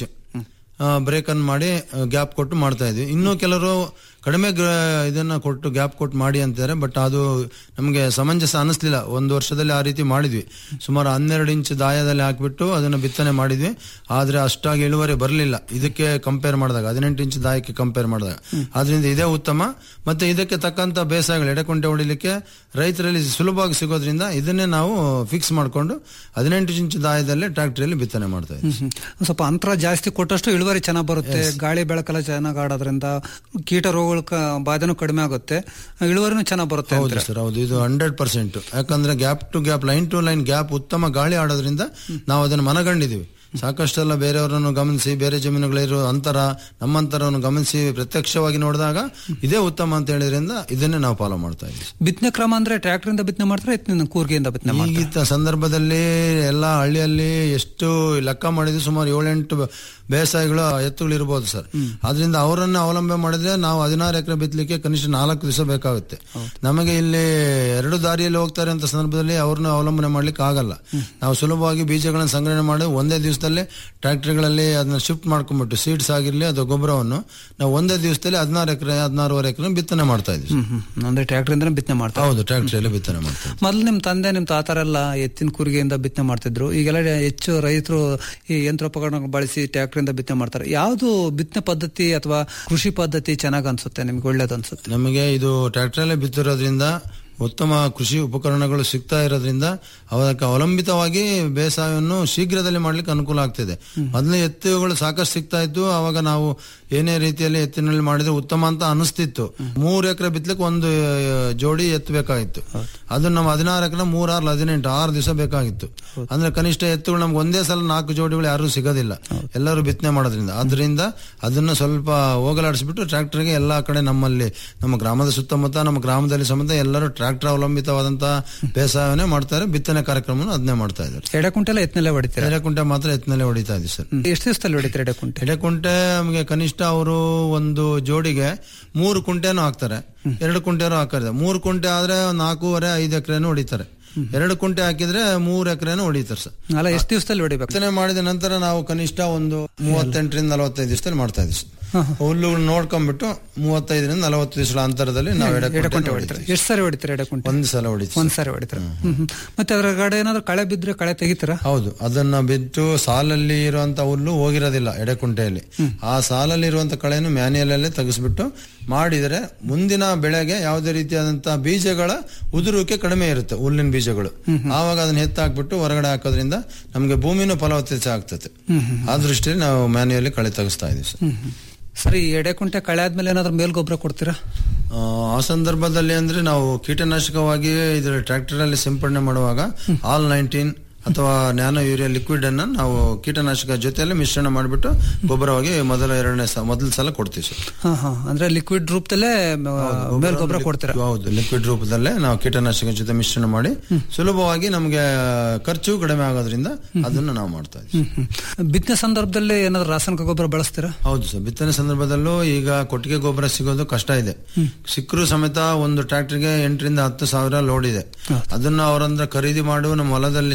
ಬ್ರೇಕ್ ಅನ್ನು ಮಾಡಿ ಗ್ಯಾಪ್ ಕೊಟ್ಟು ಮಾಡ್ತಾ ಇದ್ವಿ ಇನ್ನು ಕೆಲವರು ಕಡಿಮೆ ಗ್ರ- ಇದನ್ನ ಕೊಟ್ಟು ಗ್ಯಾಪ್ ಕೊಟ್ಟು ಮಾಡಿ ಅಂತಾರೆ ಬಟ್ ಅದು ನಮಗೆ ಸಮಂಜಸ ಅನಿಸ್ಲಿಲ್ಲ ಒಂದು ವರ್ಷದಲ್ಲಿ ಆ ರೀತಿ ಮಾಡಿದ್ವಿ ಸುಮಾರು ಹನ್ನೆರಡು ಇಂಚ್ ದಾಯದಲ್ಲಿ ಹಾಕ್ಬಿಟ್ಟು ಅದನ್ನ ಬಿತ್ತನೆ ಮಾಡಿದ್ವಿ ಆದ್ರೆ ಅಷ್ಟಾಗಿ ಇಳುವರಿ ಬರಲಿಲ್ಲ ಇದಕ್ಕೆ ಕಂಪೇರ್ ಮಾಡಿದಾಗ ಹದಿನೆಂಟು ಇಂಚ್ ದಾಯಕ್ಕೆ ಕಂಪೇರ್ ಮಾಡಿದಾಗ ಆದ್ರಿಂದ ಇದೇ ಉತ್ತಮ ಮತ್ತೆ ಇದಕ್ಕೆ ತಕ್ಕಂತ ಬೇಸಾಯಗಳು ಎಡೆಕುಂಟೆ ಹೊಡಿಲಿಕ್ಕೆ ರೈತರಲ್ಲಿ ಸುಲಭವಾಗಿ ಸಿಗೋದ್ರಿಂದ ಇದನ್ನೇ ನಾವು ಫಿಕ್ಸ್ ಮಾಡಿಕೊಂಡು ಹದಿನೆಂಟು ಇಂಚ್ ದಾಯದಲ್ಲೇ ಟ್ರಾಕ್ಟರಿಯಲ್ಲಿ ಬಿತ್ತನೆ ಮಾಡ್ತಾ ಇದ್ದೀವಿ ಹ್ಮ್. ಒಂದ್ ಸ್ವಲ್ಪ ಅಂತರ ಜಾಸ್ತಿ ಕೊಟ್ಟಷ್ಟು ಇಳುವರಿ ಚೆನ್ನಾಗಿ ಬರುತ್ತೆ ಗಾಳಿ ಬೆಳಕೆಲ್ಲ ಚೆನ್ನಾಗಿ ಆಡೋದ್ರಿಂದ ಕೀಟ ರೋಗಗಳ ಕ- ಬಾಧೆನೂ ಕಡಿಮೆ ಆಗುತ್ತೆ ಇಳುವರಿನೂ ಚೆನ್ನಾಗಿ ಬರುತ್ತೆ ಹೌದು ಅಂತೀರ. ಸರ್ ಹೌದು ಇದು ಹಂಡ್ರೆಡ್ ಪರ್ಸೆಂಟ್ ಯಾಕಂದ್ರೆ gap to gap line to line gap ಉತ್ತಮ ಗಾಳಿ ಆಡೋದ್ರಿಂದ ನಾವು ಅದನ್ನು ಮನಗಂಡಿದ್ದೀವಿ ಸಾಕಷ್ಟೆಲ್ಲ ಬೇರೆಯವರನ್ನು ಗಮನಿಸಿ ಬೇರೆ ಜಮೀನುಗಳಿರೋ ಅಂತರ ನಮ್ಮಂತರವನ್ನು ಗಮನಿಸಿ ಪ್ರತ್ಯಕ್ಷವಾಗಿ ನೋಡಿದಾಗ ಇದೇ ಉತ್ತಮ ಅಂತ ಹೇಳಿದ್ರಿಂದ ಇದನ್ನೇ ನಾವು ಫಾಲೋ ಮಾಡ್ತಾ ಇದ್ದೀವಿ ಬಿತ್ತನೆ ಕ್ರಮ ಅಂದ್ರೆ ಟ್ರ್ಯಾಕ್ಟರ್ ಇಂದ ಬಿತ್ತನೆ ಮಾಡ್ತಾರೆ ಎತ್ತಿನ ಕೂರ್ಗೆಯಿಂದ ಬಿತ್ತನೆ ಮಾಡ್ತಾರೆ ಈಗಿದ್ದ ಸಂದರ್ಭದಲ್ಲಿ ಎಲ್ಲ ಹಳ್ಳಿಯಲ್ಲಿ ಎಷ್ಟು ಲೆಕ್ಕ ಮಾಡಿದ್ರು ಸುಮಾರು ಏಳೆಂಟು ಬೇಸಾಯಗಳು ಎತ್ತುಗಳು ಇರ್ಬೋದು ಸರ್ ಆದ್ರಿಂದ ಅವರನ್ನ ಅವಲಂಬನೆ ಮಾಡಿದ್ರೆ ನಾವು ಹದಿನಾರು ಎಕರೆ ಬಿತ್ತಲಿಕ್ಕೆ ಕನಿಷ್ಠ ನಾಲ್ಕು ದಿವಸ ಬೇಕಾಗುತ್ತೆ ನಮಗೆ ಇಲ್ಲಿ ಎರಡು ದಾರಿಯಲ್ಲಿ ಹೋಗ್ತಾರೆ ಅಂತ ಸಂದರ್ಭದಲ್ಲಿ ಅವ್ರನ್ನ ಅವಲಂಬನೆ ಮಾಡ್ಲಿಕ್ಕೆ ಆಗಲ್ಲ ನಾವು ಸುಲಭವಾಗಿ ಬೀಜಗಳನ್ನು ಸಂಗ್ರಹಣೆ ಮಾಡಿ ಒಂದೇ ದಿವಸದಲ್ಲಿ ಟ್ರ್ಯಾಕ್ಟರ್ಗಳಲ್ಲಿ ಅದನ್ನ ಶಿಫ್ಟ್ ಮಾಡ್ಕೊಂಡ್ಬಿಟ್ಟು ಸೀಡ್ಸ್ ಆಗಿರ್ಲಿ ಅದು ಗೊಬ್ಬರವನ್ನು ನಾವು ಒಂದೇ ದಿವಸದಲ್ಲಿ ಹದಿನಾರು ಎಕರೆ ಹದಿನಾರುವರೆ ಎಕರೆ ಬಿತ್ತನೆ ಮಾಡ್ತಾ ಇದ್ವಿ ಹ್ಮ್ ಹ್ಮ್. ಅಂದ್ರೆ ಟ್ರ್ಯಾಕ್ಟರ್ ಇಂದ ಬಿತ್ತನೆ ಮಾಡ್ತಾರೆ ಹೌದು ಟ್ರ್ಯಾಕ್ಟರ್ ಮಾಡ್ತಾ ಇದ್ವಿ ಮೊದಲು ನಿಮ್ ತಂದೆ ನಿಮ್ ತಾತರ ಎಲ್ಲ ಎತ್ತಿನ ಕೂರಿಗೆಯಿಂದ ಬಿತ್ತನೆ ಮಾಡ್ತಿದ್ರು ಈಗೆಲ್ಲ ಹೆಚ್ಚು ರೈತರು ಈ ಯಂತ್ರೋಪಕರಣ ಬಳಸಿ ಟ್ರ್ಯಾಕ್ಟರ್ ಇಂದ ಬಿತ್ತನೆ ಮಾಡ್ತಾರೆ ಯಾವ್ದು ಬಿತ್ತನೆ ಪದ್ಧತಿ ಅಥವಾ ಕೃಷಿ ಪದ್ಧತಿ ಚೆನ್ನಾಗ್ ಅನ್ಸುತ್ತೆ ನಿಮ್ಗೆ ಒಳ್ಳೇದು ಅನ್ಸುತ್ತೆ ನಮಗೆ ಇದು ಟ್ರ್ಯಾಕ್ಟರಲ್ಲೇ ಬಿತ್ತಿರೋದ್ರಿಂದ ಉತ್ತಮ ಕೃಷಿ ಉಪಕರಣಗಳು ಸಿಗ್ತಾ ಇರೋದ್ರಿಂದ ಅದಕ್ಕೆ ಅವಲಂಬಿತವಾಗಿ ಬೇಸಾಯವನ್ನು ಶೀಘ್ರದಲ್ಲಿ ಮಾಡ್ಲಿಕ್ಕೆ ಅನುಕೂಲ ಆಗ್ತಿದೆ ಮೊದಲು ಎತ್ತುಗಳು ಸಾಕಷ್ಟು ಸಿಗ್ತಾ ಇತ್ತು ಅವಾಗ ನಾವು ಏನೇ ರೀತಿಯಲ್ಲಿ ಎತ್ತಿನಲ್ಲಿ ಮಾಡಿದ್ರೆ ಉತ್ತಮ ಅಂತ ಅನಿಸ್ತಿತ್ತು ಮೂರ್ ಎಕರೆ ಬಿತ್ತಲಿಕ್ಕೆ ಒಂದು ಆ, ಜೋಡಿ ಎತ್ತು ಬೇಕಾಗಿತ್ತು ಅದು ನಮ್ಮ ಹದಿನಾರು ಎಕರೆ ಮೂರಾರು ಹದಿನೆಂಟು ಆರು ದಿವಸ ಬೇಕಾಗಿತ್ತು ಅಂದ್ರೆ ಕನಿಷ್ಠ ಎತ್ತುಗಳು ನಮ್ಗೆ ಒಂದೇ ಸಲ ನಾಲ್ಕು ಜೋಡಿಗಳು ಯಾರು ಸಿಗೋದಿಲ್ಲ ಎಲ್ಲರೂ ಬಿತ್ತನೆ ಮಾಡೋದ್ರಿಂದ ಅದರಿಂದ ಅದನ್ನ ಸ್ವಲ್ಪ ಹೋಗಲಾಡಿಸ್ಬಿಟ್ಟು ಟ್ರ್ಯಾಕ್ಟರ್ಗೆ ಎಲ್ಲಾ ಕಡೆ ನಮ್ಮಲ್ಲಿ ನಮ್ಮ ಗ್ರಾಮದ ಸುತ್ತಮುತ್ತ ನಮ್ಮ ಗ್ರಾಮದಲ್ಲಿ ಸಮೇತ ಎಲ್ಲರೂ ಟ್ರ್ಯಾಕ್ಟರ್ ಅವಲಂಬಿತವಾದಂತ ಬೇಸಾಯವನ್ನೇ ಮಾಡ್ತಾರೆ ಬಿತ್ತನೆ ಕಾರ್ಯಕ್ರಮವನ್ನು ಅದನ್ನೇ ಮಾಡ್ತಾ ಇದ್ದಾರೆ ಎಡೆಕುಂಟೆಲ್ಲ ಎತ್ತಿನಲ್ಲೇ ಹೊಡಿತೀರ ಎಡೆಕುಂಟೆ ಮಾತ್ರ ಎತ್ತಿನಲ್ಲೇ ಹೊಡಿತಾ ಇದ್ದೀವಿ ಸರ್ ಎಷ್ಟು ದಿವಸದಲ್ಲಿ ಹೊಡಿತೀರ ಎಡೆಕುಂಟೆ ಎಡೆಕುಂಟೆ ನಮಗೆ ಕನಿಷ್ಠ ಅವರು ಒಂದು ಜೋಡಿಗೆ ಮೂರು ಕುಂಟೆನೂ ಹಾಕ್ತಾರೆ ಎರಡು ಕುಂಟೆನೂ ಹಾಕ್ತಾರೆ ಮೂರು ಕುಂಟೆ ಆದ್ರೆ ನಾಲ್ಕೂವರೆ ಐದು ಎಕರೆನೂ ಹೊಡಿತಾರೆ ಎರಡು ಕುಂಟೆ ಹಾಕಿದ್ರೆ ಮೂರು ಎಕರೆನೂ ಹೊಡಿತಾರೆ ಸರ್ ಅಲ್ಲ ಎಷ್ಟು ದಿವಸದಲ್ಲಿ ಹೊಡಿಬೇಕು ಬಿತ್ತನೆ ಮಾಡಿದ ನಂತರ ನಾವು ಕನಿಷ್ಠ ಒಂದು ಮೂವತ್ತೆಂಟರಿಂದ ನಲವತ್ತೈದು ದಿವಸದಲ್ಲಿ ಮಾಡ್ತಾ ಇದ್ದೀವಿ ಸರ್. ಹುಲ್ಲು ನೋಡ್ಕೊಂಡ್ಬಿಟ್ಟು ಮೂವತ್ತೈದರಿಂದ ನಲವತ್ತು ದಿವಸಗಳ ಅಂತರದಲ್ಲಿ ನಾವು ಎಡೆಕುಂಟೆ ಎಡೆಕುಂಟೆ ಹೊಡಿತಾರೆ ಹೊಡಿತೀವಿ ಎಷ್ಟು ಸಾರಿ ಹೊಡಿತಾರೆ ಎಡೆಕುಂಟೆ ಒಂದು ಸಲ ಹೊಡಿತೀವಿ ಒಂದ್ ಸಾರಿ ಹೊಡಿತಾರೆ ಹ್ಮ್ ಹ್ಮ್. ಮತ್ತೆ ಅದ್ರ ಕಡೆ ಏನಾದ್ರು ಕಳೆ ಬಿದ್ರೆ ಕಳೆ ತೆಗಿತಾರ ಹೌದು ಅದನ್ನ ಬಿಟ್ಟು ಸಾಲಲ್ಲಿ ಇರುವಂತ ಹುಲ್ಲು ಹೋಗಿರೋದಿಲ್ಲ ಎಡೆಕುಂಟೆಯಲ್ಲಿ ಆ ಸಾಲಲ್ಲಿ ಇರುವಂತ ಕಳೆಯನ್ನು ಮ್ಯಾನ್ಯಲ್ ಅಲ್ಲೇ ತೆಗೆಸ್ಬಿಟ್ಟು ಮಾಡಿದರೆ ಮುಂದಿನ ಬೆಳೆಗೆ ಯಾವುದೇ ರೀತಿಯಾದಂತಹ ಬೀಜಗಳ ಉದುರುವಿಕೆ ಕಡಿಮೆ ಇರುತ್ತೆ ಹುಲ್ಲಿನ ಬೀಜಗಳು ಆವಾಗ ಅದನ್ನ ಎತ್ತಾಕ್ಬಿಟ್ಟು ಹೊರಗಡೆ ಹಾಕೋದ್ರಿಂದ ನಮಗೆ ಭೂಮಿನೂ ಫಲವತ್ತತೆ ಆಗ್ತದೆ ಆ ದೃಷ್ಟಿಯಲ್ಲಿ ನಾವು ಮ್ಯಾನ್ಯಲಿ ಕಳೆ ತೆಗೆಸ್ತಾ ಇದೀವಿ ಸರ್ ಸರಿ ಎಡೆಕುಂಟೆ ಕಳೆ ಆದ್ಮೇಲೆ ಏನಾದ್ರು ಮೇಲ್ ಗೊಬ್ಬರ ಕೊಡ್ತೀರಾ ಆ, ಆ ಸಂದರ್ಭದಲ್ಲಿ ಅಂದ್ರೆ ನಾವು ಕೀಟನಾಶಕವಾಗಿ ಇದರ ಟ್ರ್ಯಾಕ್ಟರ್ ಅಲ್ಲಿ ಸಿಂಪಡಣೆ ಮಾಡುವಾಗ ಆಲ್ ನೈನ್ಟೀನ್ ಅಥವಾ ನ್ಯಾನೋ ಯೂರಿಯಾ ಲಿಕ್ವಿಡ್ ಅನ್ನ ನಾವು ಕೀಟನಾಶಕ ಜೊತೆಯಲ್ಲಿ ಮಿಶ್ರಣ ಮಾಡಿಬಿಟ್ಟು ಗೊಬ್ಬರವಾಗಿ ಮೊದಲ ಎರಡನೇ ಸಲ ಮೊದಲ ಸಲ ಕೊಡ್ತೀವಿ ಸರ್ ಹಾ ಹಾ ಅಂದ್ರೆ ಲಿಕ್ವಿಡ್ ರೂಪದಲ್ಲೇ ಮೇಲ್ ಗೊಬ್ಬರ ಕೊಡ್ತೀರಾ ಹೌದು ಲಿಕ್ವಿಡ್ ರೂಪದಲ್ಲೇ ನಾವು ಕೀಟನಾಶಕ ಜೊತೆ ಮಿಶ್ರಣ ಮಾಡಿ ಸುಲಭವಾಗಿ ನಮಗೆ ಖರ್ಚು ಕಡಿಮೆ ಆಗೋದ್ರಿಂದ ಅದನ್ನು ನಾವು ಮಾಡ್ತಾ ಇದ್ದೀವಿ ಹ್ಮ್ ಹ್ಮ್. ಬಿತ್ತನೆ ಸಂದರ್ಭದಲ್ಲಿ ಏನಾದ್ರು ರಾಸಾಯನಿಕ ಗೊಬ್ಬರ ಬಳಸ್ತೀರಾ ಹೌದು ಸರ್ ಬಿತ್ತನೆ ಸಂದರ್ಭದಲ್ಲೂ ಈಗ ಕೊಟ್ಟಿಗೆ ಗೊಬ್ಬರ ಸಿಗೋದು ಕಷ್ಟ ಇದೆ ಸಿಕ್ಕರು ಸಮೇತ ಒಂದು ಟ್ರ್ಯಾಕ್ಟರ್ಗೆ ಎಂಟರಿಂದ ಹತ್ತು ಸಾವಿರ ಲೋಡ್ ಇದೆ ಅದನ್ನ ಅವರಂದ್ರೆ ಖರೀದಿ ಮಾಡು ನಮ್ಮ ಹೊಲದಲ್ಲಿ ಸ್ಟಾಕ್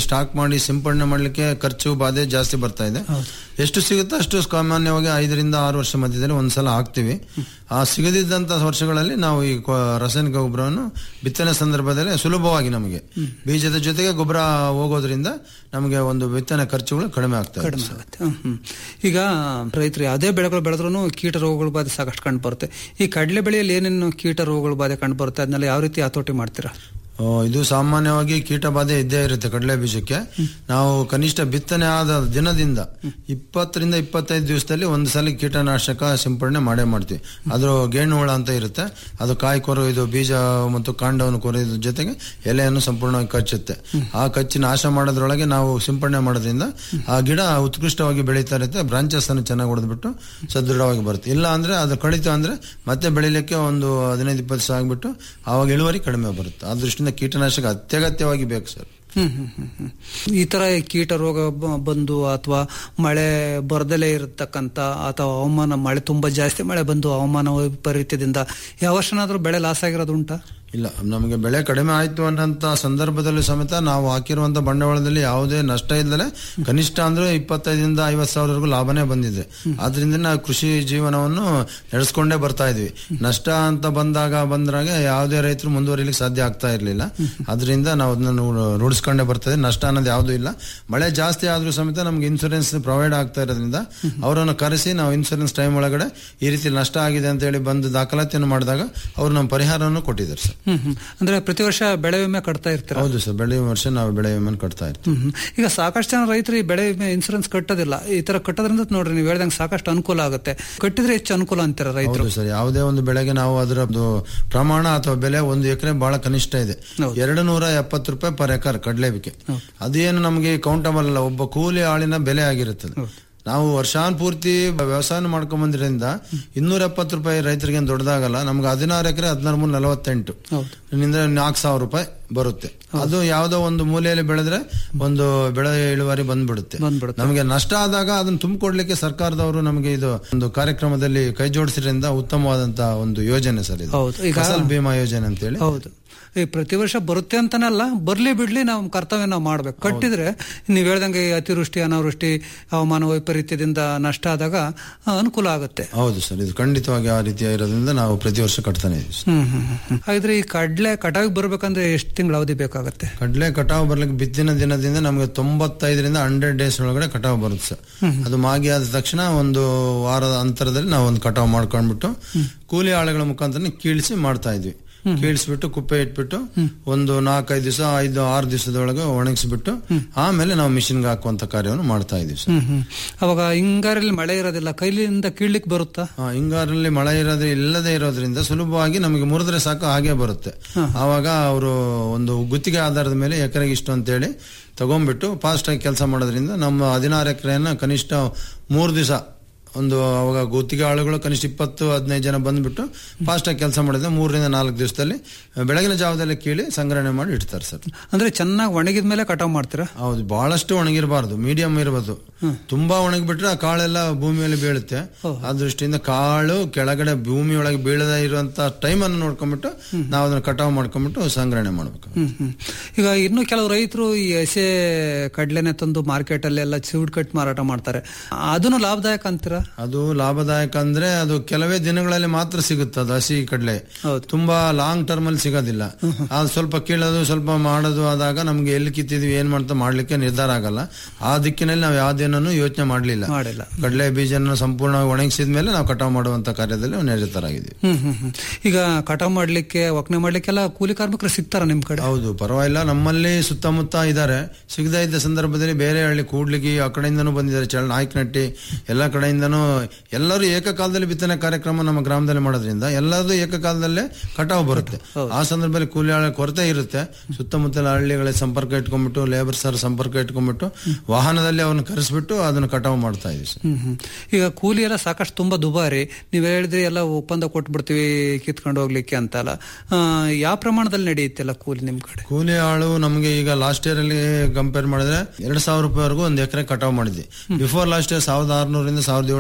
ಮಾಡಿ ಸಿಂಪಡಣೆ ಮಾಡ್ಲಿಕ್ಕೆ ಖರ್ಚು ಬಾಧೆ ಜಾಸ್ತಿ ಬರ್ತಾ ಇದೆ ಎಷ್ಟು ಸಿಗುತ್ತೋ ಅಷ್ಟು ಸಾಮಾನ್ಯವಾಗಿ ಐದರಿಂದ ಆರು ವರ್ಷ ಮಧ್ಯದಲ್ಲಿ ಒಂದ್ಸಲ ಹಾಕ್ತಿವಿ ಆ ಸಿಗದಿದ್ದಂತ ವರ್ಷಗಳಲ್ಲಿ ನಾವು ಈ ಕೊ- ರಾಸಾಯನಿಕ ಗೊಬ್ಬರವನ್ನು ಬಿತ್ತನೆ ಸಂದರ್ಭದಲ್ಲಿ ಸುಲಭವಾಗಿ ನಮಗೆ ಬೀಜದ ಜೊತೆಗೆ ಗೊಬ್ಬರ ಹೋಗೋದ್ರಿಂದ ನಮಗೆ ಒಂದು ಬಿತ್ತನೆ ಖರ್ಚುಗಳು ಕಡಿಮೆ ಆಗ್ತಾ ಇದೆ ಕಡಿಮೆ ಆಗುತ್ತೆ ಹ್ಮ್, ಹ್ಮ್. ಈಗ ರೈತರು ಯಾವುದೇ ಬೆಳೆಗಳು ಬೆಳೆದ್ರೂ ಕೀಟ ರೋಗಗಳ ಬಾಧೆ ಸಾಕಷ್ಟು ಕಂಡು ಬರುತ್ತೆ ಈ ಕಡಲೆ ಬೆಳೆಯಲ್ಲಿ ಏನೇನು ಕೀಟ ರೋಗಗಳ ಬಾಧೆ ಕಂಡು ಬರುತ್ತೆ ಅದನ್ನೆಲ್ಲ ಯಾವ ರೀತಿ ಹತೋಟಿ ಮಾಡ್ತೀರಾ ಆ, ಇದು ಸಾಮಾನ್ಯವಾಗಿ ಕೀಟ ಬಾಧೆ ಇದ್ದೇ ಇರುತ್ತೆ ಕಡಲೆ ಬೀಜಕ್ಕೆ ನಾವು ಕನಿಷ್ಠ ಬಿತ್ತನೆ ಆದ ದಿನದಿಂದ ಇಪ್ಪತ್ತರಿಂದ ಇಪ್ಪತ್ತೈದು ದಿವಸದಲ್ಲಿ ಒಂದು ಸಲ ಕೀಟನಾಶಕ ಸಿಂಪಡಣೆ ಮಾಡೇ ಮಾಡ್ತೀವಿ ಅದ್ರ ಗೇಣು ಹುಳ ಅಂತ ಇರುತ್ತೆ ಅದು ಕಾಯಿ ಕೊರೆಯುವುದು ಬೀಜ ಮತ್ತು ಕಾಂಡವನ್ನು ಕೊರೆಯೋದ್ರ ಜೊತೆಗೆ ಎಲೆಯನ್ನು ಸಂಪೂರ್ಣವಾಗಿ ಕಚ್ಚುತ್ತೆ ಆ ಕಚ್ಚಿ ನಾಶ ಮಾಡೋದ್ರೊಳಗೆ ನಾವು ಸಿಂಪಡಣೆ ಮಾಡೋದ್ರಿಂದ ಆ ಗಿಡ ಉತ್ಕೃಷ್ಟವಾಗಿ ಬೆಳೀತಾ ಇರುತ್ತೆ ಬ್ರಾಂಚಸ್ ಅನ್ನು ಚೆನ್ನಾಗಿ ಹೊಡೆದ್ಬಿಟ್ಟು ಸದೃಢವಾಗಿ ಬರುತ್ತೆ ಇಲ್ಲ ಅಂದ್ರೆ ಅದು ಕಡಿತ ಅಂದ್ರೆ ಮತ್ತೆ ಬೆಳಿಲಿಕ್ಕೆ ಒಂದು ಹದಿನೈದು ಇಪ್ಪತ್ತು ದಿವಸ ಆಗ್ಬಿಟ್ಟು ಆವಾಗ ಇಳುವರಿ ಕಡಿಮೆ ಬರುತ್ತೆ ಆ ದೃಷ್ಟಿಯಿಂದ ಕೀಟನಾಶಕ ಅತ್ಯಗತ್ಯವಾಗಿ ಬೇಕು ಸರ್ ಹ್ಮ್ ಹ್ಮ್ ಹ್ಮ್ ಹ್ಮ್. ಈ ತರ ಕೀಟ ರೋಗ ಬ- ಬಂದು ಅಥವಾ ಮಳೆ ಬರದಲೇ ಇರತಕ್ಕಂತ ಅಥವಾ ಹವಾಮಾನ ಮಳೆ ತುಂಬಾ ಜಾಸ್ತಿ ಮಳೆ ಬಂದು ಹವಾಮಾನ ವೈಪರೀತ್ಯದಿಂದ ಯಾವ ವರ್ಷನಾದ್ರೂ ಬೆಳೆ ಲಾಸ್ ಆಗಿರೋದು ಉಂಟಾ ಇಲ್ಲ ನಮಗೆ ಬೆಳೆ ಕಡಿಮೆ ಆಯ್ತು ಅನ್ನೋಂತ ಸಂದರ್ಭದಲ್ಲೂ ಸಮೇತ ನಾವು ಹಾಕಿರುವಂತ ಬಂಡವಾಳದಲ್ಲಿ ಯಾವುದೇ ನಷ್ಟ ಇಲ್ಲದೆ ಕನಿಷ್ಠ ಅಂದ್ರೆ ಇಪ್ಪತ್ತೈದರಿಂದ ಐವತ್ತು ಸಾವಿರವರೆಗೂ ಲಾಭನೇ ಬಂದಿದೆ ಆದ್ರಿಂದ ನಾವು ಕೃಷಿ ಜೀವನವನ್ನು ನಡೆಸ್ಕೊಂಡೇ ಬರ್ತಾ ಇದ್ವಿ ನಷ್ಟ ಅಂತ ಬಂದಾಗ ಬಂದ್ರಾಗ ಯಾವುದೇ ರೈತರು ಮುಂದುವರಿಲಿಕ್ಕೆ ಸಾಧ್ಯ ಆಗ್ತಾ ಇರ್ಲಿಲ್ಲ ಅದರಿಂದ ನಾವು ಅದನ್ನ ನೂ- ರೂಢಿಸ್ಕೊಂಡೇ ಬರ್ತದೆ ನಷ್ಟ ಅನ್ನೋದು ಯಾವುದೂ ಇಲ್ಲ ಮಳೆ ಜಾಸ್ತಿ ಆದ್ರೂ ಸಮೇತ ನಮ್ಗೆ ಇನ್ಸೂರೆನ್ಸ್ ಪ್ರೊವೈಡ್ ಆಗ್ತಾ ಇರೋದ್ರಿಂದ ಅವರನ್ನು ಕರೆಸಿ ನಾವು ಇನ್ಸೂರೆನ್ಸ್ ಟೈಮ್ ಒಳಗಡೆ ಈ ರೀತಿ ನಷ್ಟ ಆಗಿದೆ ಅಂತ ಹೇಳಿ ಬಂದು ದಾಖಲಾತಿಯನ್ನು ಮಾಡಿದಾಗ ಅವರು ನಮ್ಮ ಪರಿಹಾರವನ್ನು ಕೊಟ್ಟಿದ್ದಾರೆ ಸರ್ ಹ್ಮ್ ಹ್ಮ್ ಅಂದ್ರೆ ಪ್ರತಿ ವರ್ಷ ಬೆಳೆ ವಿಮೆ ಕಟ್ತಾ ಇರ್ತೀರಾ ಹೌದು ಸರ್ ಬೆಳೆ ವರ್ಷ ನಾವು ಬೆಳೆ ವಿಮೆಯನ್ನು ಕಟ್ತಾ ಇರ್ತೀವಿ ಹ್ಮ್ ಹ್ಮ್. ಈಗ ಸಾಕಷ್ಟು ಜನ ರೈತರು ಈ ಬೆಳೆ ವಿಮೆ ಇನ್ಸೂರೆನ್ಸ್ ಕಟ್ಟೋದಿಲ್ಲ ಈ ತರ ಕಟ್ಟೋದ್ರಿಂದ ನೋಡ್ರಿ ನೀವು ಹೇಳ್ದಂಗೆ ಸಾಕಷ್ಟು ಅನುಕೂಲ ಆಗುತ್ತೆ ಕಟ್ಟಿದ್ರೆ ಹೆಚ್ಚು ಅನುಕೂಲ ಅಂತೀರ ರೈತರು ಹೌದು ಸರ್ ಯಾವುದೇ ಒಂದು ಬೆಳೆಗೆ ನಾವು ಅದರ ಒಂದು ಪ್ರಮಾಣ ಅಥವಾ ಬೆಲೆ ಒಂದು ಎಕರೆ ಬಹಳ ಕನಿಷ್ಠ ಇದೆ ಹೌದು. ಎರಡು ನೂರ ಎಪ್ಪತ್ತು ರೂಪಾಯಿ ಪರ್ ಎಕರ್ ಕಡಲೆಬಿಕೆ ಅದೇನು ನಮಗೆ ಕೌಂಟಬಲ್ ಅಲ್ಲ ಒಬ್ಬ ಕೂಲಿ ಆಳಿನ ಬೆಲೆ ಆಗಿರುತ್ತದೆ ನಾವು ವರ್ಷಾನುಪೂರ್ತಿ ವ್ಯವಸಾಯ ಮಾಡ್ಕೊಂಡ್ ಬಂದ್ರಿಂದ ಇನ್ನೂರ ಎಪ್ಪತ್ತು ರೂಪಾಯಿ ರೈತರಿಗೆ ಏನ್ ದೊಡ್ಡದಾಗಲ್ಲ ನಮ್ಗೆ ಹದಿನಾರು ಎಕರೆ ಹದಿನಾರು ಮೂರು ನಲವತ್ತೆಂಟು ಹೌದು. ನಿಂದ ನಾಲ್ಕು ಸಾವಿರ ರೂಪಾಯಿ ಬರುತ್ತೆ ಅದು ಯಾವುದೋ ಒಂದು ಮೂಲೆಯಲ್ಲಿ ಬೆಳೆದ್ರೆ ಒಂದು ಬೆಳೆ ಇಳುವರಿ ಬಂದ್ಬಿಡುತ್ತೆ ಬಂದ್ಬಿಡುತ್ತೆ. ನಮಗೆ ನಷ್ಟ ಆದಾಗ ಅದನ್ನ ತುಂಬಿಕೊಡ್ಲಿಕ್ಕೆ ಸರ್ಕಾರದವರು ನಮಗೆ ಇದು ಒಂದು ಕಾರ್ಯಕ್ರಮದಲ್ಲಿ ಕೈ ಜೋಡಿಸಿದ್ರಿಂದ ಉತ್ತಮವಾದಂತಹ ಒಂದು ಯೋಜನೆ ಸರ್ ಇದು ಹೌದು. ಈಗ- ಫಸಲ್ ಬಿಮಾ ಯೋಜನೆ ಅಂತ ಹೇಳಿ ಹೌದು ಈ ಪ್ರತಿ ವರ್ಷ ಬರುತ್ತೆ ಅಂತಾನಲ್ಲ ಬರ್ಲಿ ಬಿಡ್ಲಿ ನಾವು ಕರ್ತವ್ಯ ನಾವು ಮಾಡ್ಬೇಕು ಕಟ್ಟಿದ್ರೆ ನೀವ್ ಹೇಳ್ದಂಗೆ ಈ ಅತಿವೃಷ್ಟಿ ಅನಾವೃಷ್ಟಿ ಹವಾಮಾನ ವೈಪರೀತ್ಯದಿಂದ ನಷ್ಟ ಆದಾಗ ಆ, ಅನುಕೂಲ ಆಗುತ್ತೆ ಹೌದು ಸರ್ ಇದು ಖಂಡಿತವಾಗಿ ಆ ರೀತಿಯ ಇರೋದ್ರಿಂದ ನಾವು ಪ್ರತಿ ವರ್ಷ ಕಟ್ತಾನೆ ಇದೀವಿ ಸರ್. ಹ್ಮ್ ಹ್ಮ್ ಹ್ಮ್. ಹಾಗಿದ್ರೆ ಈ ಕಡ್ಲೆ ಕಟಾವಿಗೆ ಬರ್ಬೇಕಂದ್ರೆ ಎಷ್ಟು ತಿಂಗಳ ಅವಧಿ ಬೇಕಾಗತ್ತೆ ಕಡಲೆ ಕಟಾವು ಬರ್ಲಿಕ್ಕೆ ಬಿತ್ತಿನ ದಿನದಿಂದ ನಮಗೆ ತೊಂಬತ್ತೈದರಿಂದ ಹಂಡ್ರೆಡ್ ಡೇಸ್ ಒಳಗಡೆ ಕಟಾವು ಬರುತ್ತೆ ಸರ್ ಅದು ಮಾಗಿ ಆದ ತಕ್ಷಣ ಒಂದು ವಾರದ ಅಂತರದಲ್ಲಿ ನಾವು ಒಂದು ಕಟಾವು ಮಾಡ್ಕೊಂಡ್ಬಿಟ್ಟು ಕೂಲಿ ಆಳುಗಳ ಮುಖಾಂತರ ಕೀಳಿಸಿ ಮಾಡ್ತಾ ಇದ್ವಿ ಕೀಳಿಸ್ಬಿಟ್ಟು ಕುಪ್ಪೆ ಇಟ್ಬಿಟ್ಟು ಒಂದು ನಾಲ್ಕೈದು ದಿವಸ ಐದು ಆರು ದಿವಸದೊಳಗೆ ಒಣಗಿಸ್ಬಿಟ್ಟು ಆಮೇಲೆ ನಾವು ಮಿಷಿನ್ಗೆ ಹಾಕುವಂತ ಕಾರ್ಯವನ್ನು ಮಾಡ್ತಾ ಇದೀವಿ ಸರ್ ಹ್ಮ್ ಹ್ಮ್ ಅವಾಗ ಹಿಂಗಾರಲ್ಲಿ ಮಳೆ ಇರೋದಿಲ್ಲ ಕೈಲಿಂದ ಕೀಳ್ಲಿಕ್ಕೆ ಬರುತ್ತಾ ಆ, ಹಿಂಗಾರಲ್ಲಿ ಮಳೆ ಇರೋದ್ರೆ ಇಲ್ಲದೆ ಇರೋದ್ರಿಂದ ಸುಲಭವಾಗಿ ನಮಗೆ ಮುರಿದ್ರೆ ಸಾಕು ಹಾಗೆ ಬರುತ್ತೆ ಆವಾಗ ಅವರು ಒಂದು ಗುತ್ತಿಗೆ ಆಧಾರದ ಮೇಲೆ ಎಕರೆಗೆ ಇಷ್ಟು ಅಂತೇಳಿ ತಗೊಂಡ್ಬಿಟ್ಟು ಫಾಸ್ಟ್ ಆಗಿ ಕೆಲಸ ಮಾಡೋದ್ರಿಂದ ನಮ್ಮ ಹದಿನಾರು ಎಕರೆಯನ್ನ ಕನಿಷ್ಠ ಮೂರು ದಿವಸ ಒಂದು ಅವಾಗ ಗುತ್ತಿಗೆ ಆಳುಗಳು ಕನಿಷ್ಠ ಇಪ್ಪತ್ತು ಹದಿನೈದು ಜನ ಬಂದ್ಬಿಟ್ಟು ಫಾಸ್ಟ್ ಆಗಿ ಕೆಲಸ ಮಾಡಿದ್ರೆ ಮೂರರಿಂದ ನಾಲ್ಕು ದಿವಸದಲ್ಲಿ ಬೆಳಗಿನ ಜಾವದಲ್ಲಿ ಕೀಳಿ ಸಂಗ್ರಹಣೆ ಮಾಡಿ ಇಡ್ತಾರೆ ಸರ್ ಅಂದ್ರೆ ಚೆನ್ನಾಗಿ ಒಣಗಿದ ಮೇಲೆ ಕಟಾವ್ ಮಾಡ್ತೀರಾ ಹೌದು ಬಹಳಷ್ಟು ಒಣಗಿರಬಾರ್ದು ಮೀಡಿಯಂ ಇರಬಹುದು ತುಂಬಾ ಒಣಗಿಬಿಟ್ರೆ ಆ ಕಾಳೆಲ್ಲ ಭೂಮಿಯಲ್ಲಿ ಬೀಳುತ್ತೆ ಆ ದೃಷ್ಟಿಯಿಂದ ಕಾಳು ಕೆಳಗಡೆ ಭೂಮಿ ಒಳಗೆ ಬೀಳದ ಇರುವಂತ ಟೈಮ್ ಅನ್ನು ನೋಡ್ಕೊಂಡ್ಬಿಟ್ಟು ನಾವು ಅದನ್ನ ಕಟಾವು ಮಾಡ್ಕೊಂಡ್ಬಿಟ್ಟು ಸಂಗ್ರಹಣೆ ಮಾಡ್ಬೇಕು ಹ್ಮ್ ಹ್ಮ್. ಈಗ ಇನ್ನು ಕೆಲವು ರೈತರು ಈ ಹಸೆ ಕಡ್ಲೆನೆ ತಂದು ಮಾರ್ಕೆಟ್ ಅಲ್ಲಿ ಎಲ್ಲ ಚೂಡ್ ಕಟ್ ಮಾರಾಟ ಮಾಡ್ತಾರೆ ಅದನ್ನು ಲಾಭದಾಯಕ ಅಂತೀರಾ ಅದು ಲಾಭದಾಯಕ ಅಂದ್ರೆ ಅದು ಕೆಲವೇ ದಿನಗಳಲ್ಲಿ ಮಾತ್ರ ಸಿಗುತ್ತೆ ಅದು ಹಸಿ ಕಡಲೆ ಹೌದು. ತುಂಬಾ ಲಾಂಗ್ ಟರ್ಮ್ ಅಲ್ಲಿ ಸಿಗೋದಿಲ್ಲ ಅದು ಸ್ವಲ್ಪ ಕೀಳೋದು ಸ್ವಲ್ಪ ಮಾಡೋದು ಆದಾಗ ನಮ್ಗೆ ಎಲ್ಲಿ ಕಿತ್ತಿದ್ವಿ ಏನ್ ಮಾಡ್ತಾ ಮಾಡ್ಲಿಕ್ಕೆ ನಿರ್ಧಾರ ಆಗಲ್ಲ ಆ ದಿಕ್ಕಿನಲ್ಲಿ ನಾವು ಯಾವ್ದೇನೂ ಯೋಚನೆ ಮಾಡ್ಲಿಲ್ಲ ಮಾಡಿಲ್ಲ ಕಡಲೆ ಬೀಜನ ಸಂಪೂರ್ಣವಾಗಿ ಒಣಗಿಸಿದ ಮೇಲೆ ನಾವು ಕಟಾವು ಮಾಡುವಂತ ಕಾರ್ಯದಲ್ಲಿ ನಾವು ನಿರತರಾಗಿದ್ದೀವಿ ಹ್ಮ್ ಹ್ಮ್ ಹ್ಮ್. ಈಗ ಕಟಾವ್ ಮಾಡ್ಲಿಕ್ಕೆ ಒಕ್ಕಣೆ ಮಾಡ್ಲಿಕ್ಕೆಲ್ಲ ಕೂಲಿ ಕಾರ್ಮಿಕರು ಸಿಗ್ತಾರ ನಿಮ್ ಕಡೆ ಹೌದು ಪರವಾಗಿಲ್ಲ ನಮ್ಮಲ್ಲಿ ಸುತ್ತಮುತ್ತ ಇದ್ದಾರೆ ಸಿಗದೇ ಇದ್ದ ಸಂದರ್ಭದಲ್ಲಿ ಬೇರೆ ಹಳ್ಳಿ ಕೂಡ್ಲಿಗಿ ಆ ಕಡೆಯಿಂದನೂ ಬಂದಿದ್ದಾರೆ ಚಳ ನಾಯಕನಟ್ಟಿ ಎಲ್ಲ ಕಡೆಯಿಂದನೂ ಎಲ್ಲರೂ ಏಕಕಾಲದಲ್ಲಿ ಬಿತ್ತನೆ ಕಾರ್ಯಕ್ರಮ ನಮ್ಮ ಗ್ರಾಮದಲ್ಲಿ ಮಾಡೋದ್ರಿಂದ ಎಲ್ಲರದು ಏಕಕಾಲದಲ್ಲೇ ಕಟಾವು ಬರುತ್ತೆ ಆ ಸಂದರ್ಭದಲ್ಲಿ ಕೂಲಿ ಆಳ ಕೊರತೆ ಇರುತ್ತೆ ಸುತ್ತಮುತ್ತಲ ಹಳ್ಳಿಗಳ ಸಂಪರ್ಕ ಇಟ್ಕೊಂಡ್ಬಿಟ್ಟು ಲೇಬರ್ ಸರ್ ಸಂಪರ್ಕ ಇಟ್ಕೊಂಡ್ಬಿಟ್ಟು ವಾಹನದಲ್ಲಿ ಅವ್ರನ್ನ ಕರೆಸ್ಬಿಟ್ಟು ಅದನ್ನ ಕಟಾವು ಮಾಡ್ತಾ ಇದೀವಿ ಸರ್ ಹ್ಮ್ ಹ್ಮ್. ಈಗ ಕೂಲಿ ಎಲ್ಲ ಸಾಕಷ್ಟು ತುಂಬಾ ದುಬಾರಿ ನೀವ್ ಹೇಳಿದ್ರಿ ಎಲ್ಲ ಒಪ್ಪಂದ ಕೊಟ್ಬಿಡ್ತೀವಿ ಕಿತ್ಕೊಂಡು ಹೋಗ್ಲಿಕ್ಕೆ ಅಂತಲ್ಲ ಆ, ಯಾವ ಪ್ರಮಾಣದಲ್ಲಿ ನಡೆಯುತ್ತೆಲ್ಲ ಕೂಲಿ ನಿಮ್ ಕಡೆ ಕೂಲಿ ಆಳು ನಮಗೆ ಈಗ ಲಾಸ್ಟ್ ಇಯರ್ ಅಲ್ಲಿ ಕಂಪೇರ್ ಮಾಡಿದ್ರೆ ಎರಡ್ ಸಾವಿರ ರೂಪಾಯಿವರೆಗೂ ಒಂದು ಎಕರೆ ಕಟಾವ್ ಮಾಡಿದ್ವಿ ಬಿಫೋರ್ ಲಾಸ್ಟ್ ಇಯರ್ ಸಾವಿರದ ಆರ್ನೂರಿಂದ ಸಾವಿರದ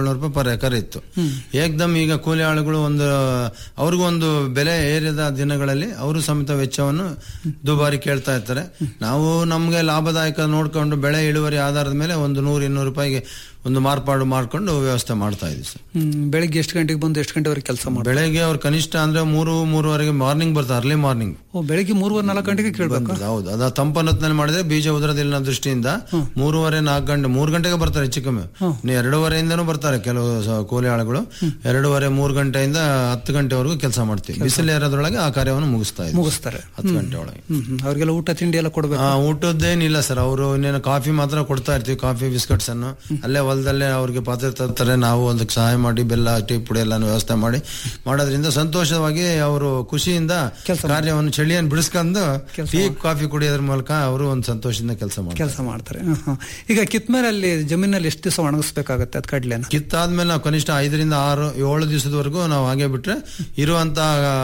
ಏಳ್ನೂರು ರೂಪಾಯಿ ಪರ್ ಎಕರೆ ಇತ್ತು ಏಕ್ದಮ್ ಈಗ ಕೂಲಿ ಆಳುಗಳು ಒಂದು ಅವ್ರಿಗೂ ಒಂದು ಬೆಲೆ ಏರಿದ ದಿನಗಳಲ್ಲಿ ಅವರು ಸಮೇತ ವೆಚ್ಚವನ್ನು ದುಬಾರಿ ಕೇಳ್ತಾ ಇರ್ತಾರೆ ನಾವು ನಮ್ಗೆ ಲಾಭದಾಯಕ ನೋಡ್ಕೊಂಡು ಬೆಳೆ ಇಳುವರಿ ಆಧಾರದ ಮೇಲೆ ಒಂದು ನೂರು ಇನ್ನೂರು ರೂಪಾಯಿಗೆ ಒಂದು ಮಾರ್ಪಾಡು ಮಾಡ್ಕೊಂಡು ವ್ಯವಸ್ಥೆ ಮಾಡ್ತಾ ಇದೀವಿ ಸರ್ ಹ್ಮ್ ಬೆಳಿಗ್ಗೆ ಎಷ್ಟು ಗಂಟೆಗೆ ಬಂದು ಎಷ್ಟು ಗಂಟೆವರೆಗೆ ಕೆಲಸ ಮಾಡಿ ಬೆಳಗ್ಗೆ ಅವ್ರು ಕನಿಷ್ಠ ಅಂದ್ರೆ ಮೂರು ಮೂರುವರೆಗೆ ಮಾರ್ನಿಂಗ್ ಬರ್ತಾರೆ ಅರ್ಲಿ ಮಾರ್ನಿಂಗ್ ಓ ಬೆಳಿಗ್ಗೆ ಮೂರುವರೆ ನಾಲ್ಕು ಗಂಟೆಗೆ ಕೇಳ್ಬೇಕು ಹೌದು ಅದ ತಂಪನತ್ನಲ್ಲಿ ಮಾಡಿದ್ರೆ ಬೀಜ ಉದುರೋದಿಲ್ಲ ಅನ್ನೋ ದೃಷ್ಟಿಯಿಂದ ಮೂರುವರೆ ನಾಲ್ಕು ಗಂಟೆ ಮೂರು ಗಂಟೆಗೆ ಬರ್ತಾರೆ ಹೆಚ್ಚು ಕಮ್ಮಿ ಇನ್ನು ಎರಡೂವರೆಯಿಂದನೂ ಬರ್ತಾರೆ ಕೆಲವು ಸ- ಕೂಲಿ ಆಳುಗಳು ಎರಡೂವರೆ ಮೂರು ಗಂಟೆಯಿಂದ ಹತ್ತು ಗಂಟೆವರೆಗೂ ಕೆಲಸ ಮಾಡ್ತೀವಿ ಬಿಸಿಲು ಏರೋದ್ರೊಳಗೆ ಆ ಕಾರ್ಯವನ್ನು ಮುಗಿಸ್ತಾ ಇದ್ದೀವಿ ಮುಗಿಸ್ತಾರೆ ಹತ್ತು ಗಂಟೆ ಒಳಗೆ ಹ್ಮ್ ಹ್ಮ್ ಅವ್ರಿಗೆಲ್ಲ ಊಟ ತಿಂಡಿ ಎಲ್ಲ ಕೊಡ್ಬೇಕು ಆ, ಊಟದ್ದೇನಿಲ್ಲ ಸರ್ ಅವರು ಇನ್ನೇನು ಕಾಫಿ ಮಾತ್ರ ಕೊಡ್ತಾ ಇರ್ತೀವಿ ಕಾಫಿ ಬಿಸ್ಕಟ್ಸ್ ಅನ್ನು ಅಲ್ಲೇ ಹೊಲದಲ್ಲೇ ಅವ್ರಿಗೆ ಪಾತ್ರೆ ತರ್ತಾರೆ ನಾವು ಅದಕ್ಕೆ ಸಹಾಯ ಮಾಡಿ ಬೆಲ್ಲ ಟೀ ಪುಡಿ ಎಲ್ಲ ವ್ಯವಸ್ಥೆ ಮಾಡಿ ಮಾಡೋದ್ರಿಂದ ಸಂತೋಷವಾಗಿ ಅವರು ಖುಷಿಯಿಂದ ಕಾರ್ಯವನ್ನು ಚಳಿಯನ್ನು ಬಿಡಿಸ್ಕೊಂಡು ಟೀ ಕಾಫಿ ಕುಡಿಯೋದ್ರ ಮೂಲಕ ಅವರು ಒಂದು ಸಂತೋಷದಿಂದ ಕೆಲಸ ಮಾಡ್ತಾರೆ ಕೆಲಸ ಮಾಡ್ತಾರೆ ಹ್ಮ್, ಹ್ಮ್. ಈಗ ಕಿತ್ಮೇಲೆ ಅಲ್ಲಿ ಜಮೀನಲ್ಲಿ ಎಷ್ಟು ದಿವಸ ಒಣಗಿಸ್ಬೇಕಾಗತ್ತೆ ಅದ್ ಕಡ್ಲೆನ ಕಿತ್ತಾದ್ಮೇಲೆ ನಾವು ಕನಿಷ್ಠ ಐದರಿಂದ ಆರು ಏಳು ದಿವಸದವರೆಗೂ ನಾವು ಹಾಗೆ ಬಿಟ್ರೆ ಇರುವಂತ ಆ,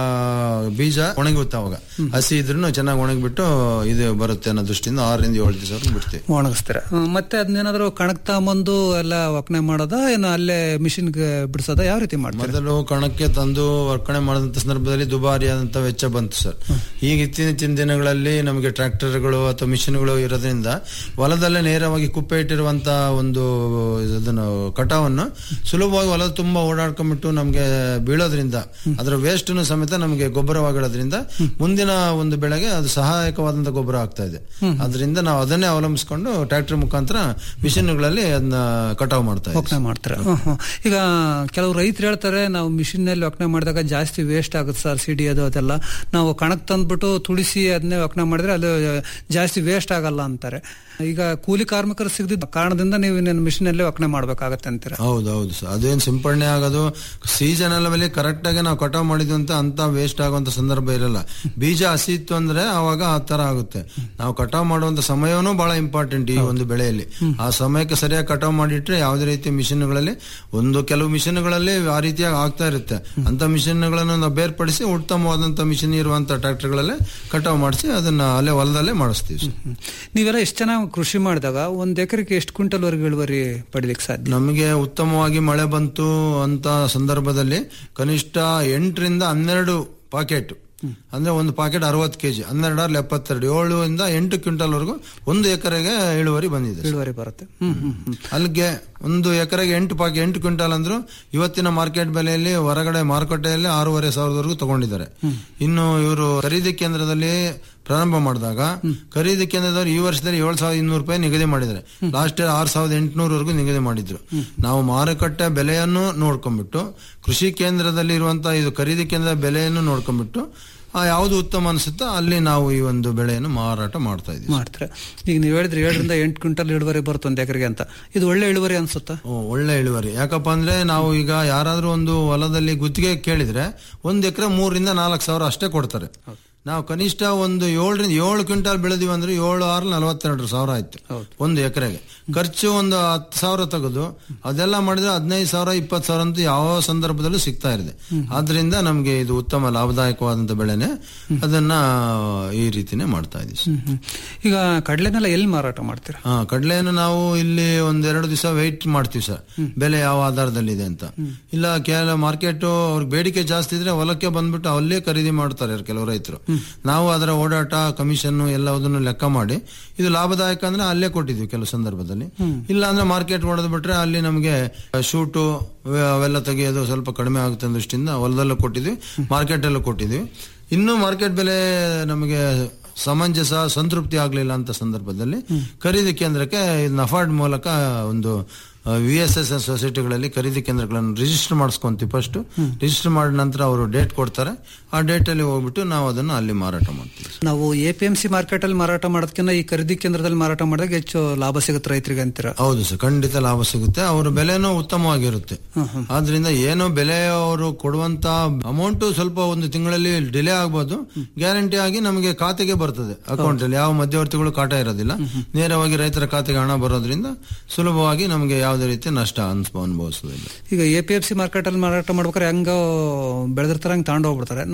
ಬೀಜ ಒಣಗುತ್ತೆ ಅವಾಗ ಹಸಿ ಇದ್ರೂ ಚೆನ್ನಾಗಿ ಒಣಗಿಬಿಟ್ಟು ಇದು ಬರುತ್ತೆ ಅನ್ನೋ ದೃಷ್ಟಿಯಿಂದ ಆರರಿಂದ ಏಳು ದಿವಸವರೆಗೂ ಬಿಡ್ತೀವಿ ಒಣಗಿಸ್ತೀರ ಹ್ಮ್, ಮತ್ತೆ ಅದನ್ನೇನಾದ್ರು ಕಣಕ್ ತಗೊಂಬಂದು ಎಲ್ಲ ಒಕ್ಕಣೆ ಮಾಡೋದ ಏನು ಅಲ್ಲೇ ಮಿಷಿನ್ಗೆ ಬಿಡಿಸೋದ ಯಾವ ರೀತಿ ಮಾಡ್ತಾರೆ ಮೊದಲು ಕಣಕ್ಕೆ ತಂದು ಒಕ್ಕಣೆ ಮಾಡಿದಂತ ಸಂದರ್ಭದಲ್ಲಿ ದುಬಾರಿಯಾದಂತ ವೆಚ್ಚ ಬಂತು ಸರ್ ಈಗ ಇತ್ತೀಚಿನ ದಿನಗಳಲ್ಲಿ ನಮಗೆ ಟ್ರ್ಯಾಕ್ಟರ್ಗಳು ಅಥವಾ ಮಿಷಿನ್ಗಳು ಇರೋದ್ರಿಂದ ಹೊಲದಲ್ಲೇ ನೇರವಾಗಿ ಕುಪ್ಪೆ ಇಟ್ಟಿರುವಂತ ಒಂದು ಇದನ್ನು ಕಟಾವನ್ನು ಸುಲಭವಾಗಿ ಹೊಲ ತುಂಬಾ ಓಡಾಡ್ಕೊಂಡ್ಬಿಟ್ಟು ನಮಗೆ ಬೀಳೋದ್ರಿಂದ ಅದರ ವೇಸ್ಟ್ ಸಮೇತ ನಮಗೆ ಗೊಬ್ಬರವಾಗಿರೋದ್ರಿಂದ ಮುಂದಿನ ಒಂದು ಬೆಳೆಗೆ ಅದು ಸಹಾಯಕವಾದಂತ ಗೊಬ್ಬರ ಆಗ್ತಾ ಇದೆ ಅದರಿಂದ ನಾವು ಅದನ್ನೇ ಅವಲಂಬಿಸಿಕೊಂಡು ಟ್ರ್ಯಾಕ್ಟರ್ ಮುಖಾಂತರ ಮಿಷಿನ್ಗಳಲ್ಲಿ ಅದನ್ನ ಕಟಾವು ಮಾಡ್ತಾ ಇದ್ದೀವಿ ಒಕ್ಕಣೆ ಮಾಡ್ತಾರೆ ಹ್ಮ್, ಹ್ಮ್. ಈಗ ಕೆಲವು ರೈತರು ಹೇಳ್ತಾರೆ ನಾವು ಮಿಷಿನ್ ನಲ್ಲಿ ಒಕ್ಕಣೆ ಮಾಡಿದಾಗ ಜಾಸ್ತಿ ವೇಸ್ಟ್ ಆಗುತ್ತೆ ಸರ್ ಸಿಡಿ ಅದು ಅದೆಲ್ಲ ನಾವು ಕಣಕ್ ತಂದ್ಬಿಟ್ಟು ತುಳಿಸಿ ಅದನ್ನೇ ಒಕ್ಕಣೆ ಮಾಡಿದ್ರೆ ಅದು ಜಾಸ್ತಿ ವೇಸ್ಟ್ ಆಗಲ್ಲ ಅಂತಾರೆ ಈಗ ಕೂಲಿ ಕಾರ್ಮಿಕರು ಸಿಗದಿದ್ದ ಕಾರಣದಿಂದ ನೀವು ಇನ್ನೇನು ಮಿಷಿನ್ ಅಲ್ಲೇ ಒಕ್ಕಣೆ ಮಾಡ್ಬೇಕಾಗತ್ತೆ ಅಂತೀರ ಹೌದು ಹೌದು ಸರ್ ಅದೇನು ಸಿಂಪಡಣೆ ಆಗೋದು ಸೀಸನ್ ಅಲ್ಲಿ ಕರೆಕ್ಟ್ ಆಗಿ ನಾವು ಕಟಾವ್ ಮಾಡಿದ್ವಿ ಅಂತ ಅಂತ ವೇಸ್ಟ್ ಆಗುವಂತ ಸಂದರ್ಭ ಇರಲ್ಲ ಬೀಜ ಹಸಿ ಇತ್ತು ಅಂದ್ರೆ ಅವಾಗ ಆ ತರ ಆಗುತ್ತೆ ನಾವು ಕಟಾವ್ ಮಾಡುವಂತ ಸಮಯವೂ ಬಹಳ ಇಂಪಾರ್ಟೆಂಟ್ ಈ ಒಂದು ಬೆಳೆಯಲ್ಲಿ ಆ ಸಮಯಕ್ಕೆ ಸರಿಯಾಗಿ ಕಟಾವ್ ಮಾಡಿಟ್ರೆ ಯಾವುದೇ ರೀತಿ ಮಿಷಿನ್ಗಳಲ್ಲಿ ಒಂದು ಕೆಲವು ಮಿಷಿನ್ಗಳಲ್ಲಿ ಆ ರೀತಿಯಾಗಿ ಆಗ್ತಾ ಇರುತ್ತೆ ಅಂತ ಮಿಷಿನ್ಗಳನ್ನು ನಾವು ಬೇರ್ಪಡಿಸಿ ಉತ್ತಮವಾದಂತ ಮಿಷಿನ್ ಇರುವಂತ ಟ್ರ್ಯಾಕ್ಟರ್ಗಳಲ್ಲೇ ಕಟಾವ್ ಮಾಡಿಸಿ ಅದನ್ನ ಅಲ್ಲೇ ಹೊಲದಲ್ಲೇ ಮಾಡಿಸ್ತೀವಿ ಸರ್ ನೀವೆಲ್ಲ ಎಷ್ಟು ಚೆನ್ನಾಗಿ ಕೃಷಿ ಮಾಡಿದಾಗ ಒಂದ್ ಎಕರೆಗೆ ಎಷ್ಟು ಕ್ವಿಂಟಲ್ ವರೆಗೆ ಇಳುವರಿ ಪಡಿಲಿಕ್ಕೆ ಸಾಧ್ಯ ನಮಗೆ ಉತ್ತಮವಾಗಿ ಮಳೆ ಬಂತು ಅಂತ ಸಂದರ್ಭದಲ್ಲಿ ಕನಿಷ್ಠ ಎಂಟರಿಂದ ಹನ್ನೆರಡು ಪಾಕೆಟ್ ಅಂದ್ರೆ ಒಂದು ಪಾಕೆಟ್ ಅರವತ್ತು ಕೆಜಿ ಹನ್ನೆರಡರಲ್ಲಿ ಎಪ್ಪತ್ತೆರಡು ಏಳು ಇಂದ ಎಂಟು ಕ್ವಿಂಟಲ್ ವರೆಗೂ ಒಂದು ಎಕರೆಗೆ ಇಳುವರಿ ಬಂದಿದೆ ಸರ್. ಇಳುವರಿ ಬರುತ್ತೆ ಹ್ಮ್ ಹ್ಮ್ ಹ್ಮ್ ಅಲ್ಲಿಗೆ ಒಂದು ಎಕರೆಗೆ ಎಂಟು ಪಾಕೆ ಎಂಟು ಕ್ವಿಂಟಲ್ ಅಂದ್ರು ಇವತ್ತಿನ ಮಾರ್ಕೆಟ್ ಬೆಲೆಯಲ್ಲಿ ಹೊರಗಡೆ ಮಾರುಕಟ್ಟೆಯಲ್ಲಿ ಆರೂವರೆ ಸಾವಿರದವರೆಗೂ ತಗೊಂಡಿದ್ದಾರೆ ಇನ್ನು ಇವರು ಖರೀದಿ ಕೇಂದ್ರದಲ್ಲಿ ಪ್ರಾರಂಭ ಮಾಡಿದಾಗ ಖರೀದಿ ಕೇಂದ್ರದವರು ಈ ವರ್ಷದಲ್ಲಿ ಏಳು ಸಾವಿರದ ಇನ್ನೂರು ರೂಪಾಯಿ ನಿಗದಿ ಮಾಡಿದ್ದಾರೆ ಲಾಸ್ಟ್ ಇಯರ್ ಆರು ಸಾವಿರದ ಎಂಟುನೂರವರೆಗೂ ನಿಗದಿ ಮಾಡಿದ್ರು ನಾವು ಮಾರುಕಟ್ಟೆ ಬೆಲೆಯನ್ನು ನೋಡ್ಕೊಂಡ್ಬಿಟ್ಟು ಕೃಷಿ ಕೇಂದ್ರದಲ್ಲಿ ಇರುವಂತಹ ಇದು ಖರೀದಿ ಕೇಂದ್ರದ ಬೆಲೆಯನ್ನು ನೋಡ್ಕೊಂಡ್ಬಿಟ್ಟು ಆ ಯಾವುದು ಉತ್ತಮ ಅನಿಸುತ್ತೋ ಅಲ್ಲಿ ನಾವು ಈ ಒಂದು ಬೆಳೆಯನ್ನು ಮಾರಾಟ ಮಾಡ್ತಾ ಇದ್ದೀವಿ ಮಾಡ್ತಾರೆ ಈಗ ನೀವು ಹೇಳಿದ್ರೆ ಏಳರಿಂದ ಎಂಟು ಕ್ವಿಂಟಲ್ ಇಳುವರಿ ಬರುತ್ತೆ ಒಂದ್ ಎಕರೆಗೆ ಅಂತ ಇದು ಒಳ್ಳೆ ಇಳುವರಿ ಅನ್ಸುತ್ತಾ ಓ, ಒಳ್ಳೆ ಇಳುವರಿ ಯಾಕಪ್ಪ ಅಂದ್ರೆ ನಾವು ಈಗ ಯಾರಾದ್ರೂ ಒಂದು ಹೊಲದಲ್ಲಿ ಗುತ್ತಿಗೆ ಕೇಳಿದ್ರೆ ಒಂದ್ ಎಕರೆ ಮೂರರಿಂದ ನಾಲ್ಕು ಸಾವಿರ ಅಷ್ಟೇ ಕೊಡ್ತಾರೆ ನಾವು ಕನಿಷ್ಠ ಒಂದು ಏಳರಿಂದ ಏಳು ಕ್ವಿಂಟಾಲ್ ಬೆಳೆದಿವಿ ಅಂದ್ರೆ ಏಳು ಆರು ನಲವತ್ತೆರಡು ಸಾವಿರ ಆಯ್ತು ಒಂದು ಎಕರೆಗೆ ಖರ್ಚು ಒಂದು ಹತ್ತು ಸಾವಿರ ತೆಗೆದು ಅದೆಲ್ಲ ಮಾಡಿದ್ರೆ ಹದಿನೈದು ಸಾವಿರ ಇಪ್ಪತ್ತು ಸಾವಿರ ಅಂತೂ ಯಾವ ಸಂದರ್ಭದಲ್ಲೂ ಸಿಗ್ತಾ ಇದೆ ಆದ್ರಿಂದ ನಮ್ಗೆ ಇದು ಉತ್ತಮ ಲಾಭದಾಯಕವಾದಂತ ಬೆಳೆನೆ ಅದನ್ನ ಈ ರೀತಿನೇ ಮಾಡ್ತಾ ಇದೀವಿ ಸರ್. ಹ್ಮ್, ಹ್ಮ್. ಈಗ ಕಡಲೆನೆಲ್ಲ ಎಲ್ಲಿ ಮಾರಾಟ ಮಾಡ್ತೀರಾ ಹಾ ಕಡಲೆಯನ್ನು ನಾವು ಇಲ್ಲಿ ಒಂದೆರಡು ದಿವಸ ವೆಯ್ಟ್ ಮಾಡ್ತೀವಿ ಸರ್ ಬೆಲೆ ಯಾವ ಆಧಾರದಲ್ಲಿದೆ ಅಂತ ಇಲ್ಲ ಕೆಲ ಮಾರ್ಕೆಟ್ ಅವ್ರಿಗೆ ಬೇಡಿಕೆ ಜಾಸ್ತಿ ಇದ್ರೆ ಹೊಲಕ್ಕೆ ಬಂದ್ಬಿಟ್ಟು ಅಲ್ಲೇ ಖರೀದಿ ಮಾಡ್ತಾರೆ ಕೆಲವು ರೈತರು ನಾವು ಅದರ ಓಡಾಟ ಕಮಿಷನ್ ಎಲ್ಲದನ್ನು ಲೆಕ್ಕ ಮಾಡಿ ಇದು ಲಾಭದಾಯಕ ಅಂದ್ರೆ ಅಲ್ಲೇ ಕೊಟ್ಟಿದ್ವಿ ಕೆಲವು ಸಂದರ್ಭದಲ್ಲಿ ಇಲ್ಲ ಅಂದ್ರೆ ಮಾರ್ಕೆಟ್ ಹೊಡೆದು ಬಿಟ್ರೆ ಅಲ್ಲಿ ನಮಗೆ ಶೂಟು ಅವೆಲ್ಲ ತೆಗೆಯೋದು ಸ್ವಲ್ಪ ಕಡಿಮೆ ಆಗುತ್ತೆ ಅನ್ನೋ ದೃಷ್ಟಿಯಿಂದ ಹೊಲದಲ್ಲೂ ಕೊಟ್ಟಿದ್ವಿ ಮಾರ್ಕೆಟ್ ಅಲ್ಲೂ ಕೊಟ್ಟಿದ್ವಿ ಇನ್ನು ಮಾರ್ಕೆಟ್ ಬೆಲೆ ನಮಗೆ ಸಮಂಜಸ ಸಂತೃಪ್ತಿ ಆಗಲಿಲ್ಲ ಅಂತ ಸಂದರ್ಭದಲ್ಲಿ ಖರೀದಿ ಕೇಂದ್ರಕ್ಕೆ ನಫಾಡ್ ಮೂಲಕ ಒಂದು ವಿ ಎಸ್ ಎಸ್ ಎಸ್ ಸೊಸೈಟಿಗಳಲ್ಲಿ ಖರೀದಿ ಕೇಂದ್ರಗಳನ್ನು ರಿಜಿಸ್ಟರ್ ಮಾಡಿಸ್ಕೊಂತೀವಿ ಫಸ್ಟ್ ರಿಜಿಸ್ಟರ್ ಮಾಡಿದ ನಂತರ ಅವರು ಡೇಟ್ ಕೊಡ್ತಾರೆ ಆ ಡೇಟ್ ಅಲ್ಲಿ ಹೋಗ್ಬಿಟ್ಟು ನಾವು ಅದನ್ನು ಅಲ್ಲಿ ಮಾರಾಟ ಮಾಡ್ತೀವಿ ನಾವು A P M C market ಅಲ್ಲಿ ಮಾರಾಟ ಮಾಡೋದಕ್ಕಿಂತ ಈ ಖರೀದಿ ಕೇಂದ್ರದಲ್ಲಿ ಮಾರಾಟ ಮಾಡಿದಾಗ ಹೆಚ್ಚು ಲಾಭ ಸಿಗುತ್ತೆ ರೈತರಿಗೆ ಅಂತೀರ ಹೌದು ಸರ್ ಖಂಡಿತ ಲಾಭ ಸಿಗುತ್ತೆ ಅವರ ಬೆಲೆನೂ ಉತ್ತಮವಾಗಿರುತ್ತೆ ಆದ್ರಿಂದ ಏನೋ ಬೆಲೆ ಅವರು ಕೊಡುವಂತ ಅಮೌಂಟ್ ಸ್ವಲ್ಪ ಒಂದು ತಿಂಗಳಲ್ಲಿ ಡಿಲೇ ಆಗ್ಬೋದು ಗ್ಯಾರಂಟಿ ಆಗಿ ನಮಗೆ ಖಾತೆಗೆ ಬರ್ತದೆ ಅಕೌಂಟ್ ಅಲ್ಲಿ ಯಾವ ಮಧ್ಯವರ್ತಿಗಳು ಕಾಟ ಇರೋದಿಲ್ಲ ನೇರವಾಗಿ ರೈತರ ಖಾತೆಗೆ ಹಣ ಬರೋದ್ರಿಂದ ಸುಲಭವಾಗಿ ನಮಗೆ ಯಾವುದೇ ರೀತಿ ನಷ್ಟ ಅನ್ಸ್ಬೋ ಅನುಭವಿಸೋದಿಲ್ಲ ಈಗ A P F C market ಅಲ್ಲಿ ಮಾರಾಟ ಮಾಡ್ಬೇಕಾದ್ರೆ ಹೆಂಗ ಬೆಳೆದಿರ್ತಾರೆ ಹಂಗೆ ತಗೊಂಡು ಹೋಗ್ಬಿಡ್ತಾರೆ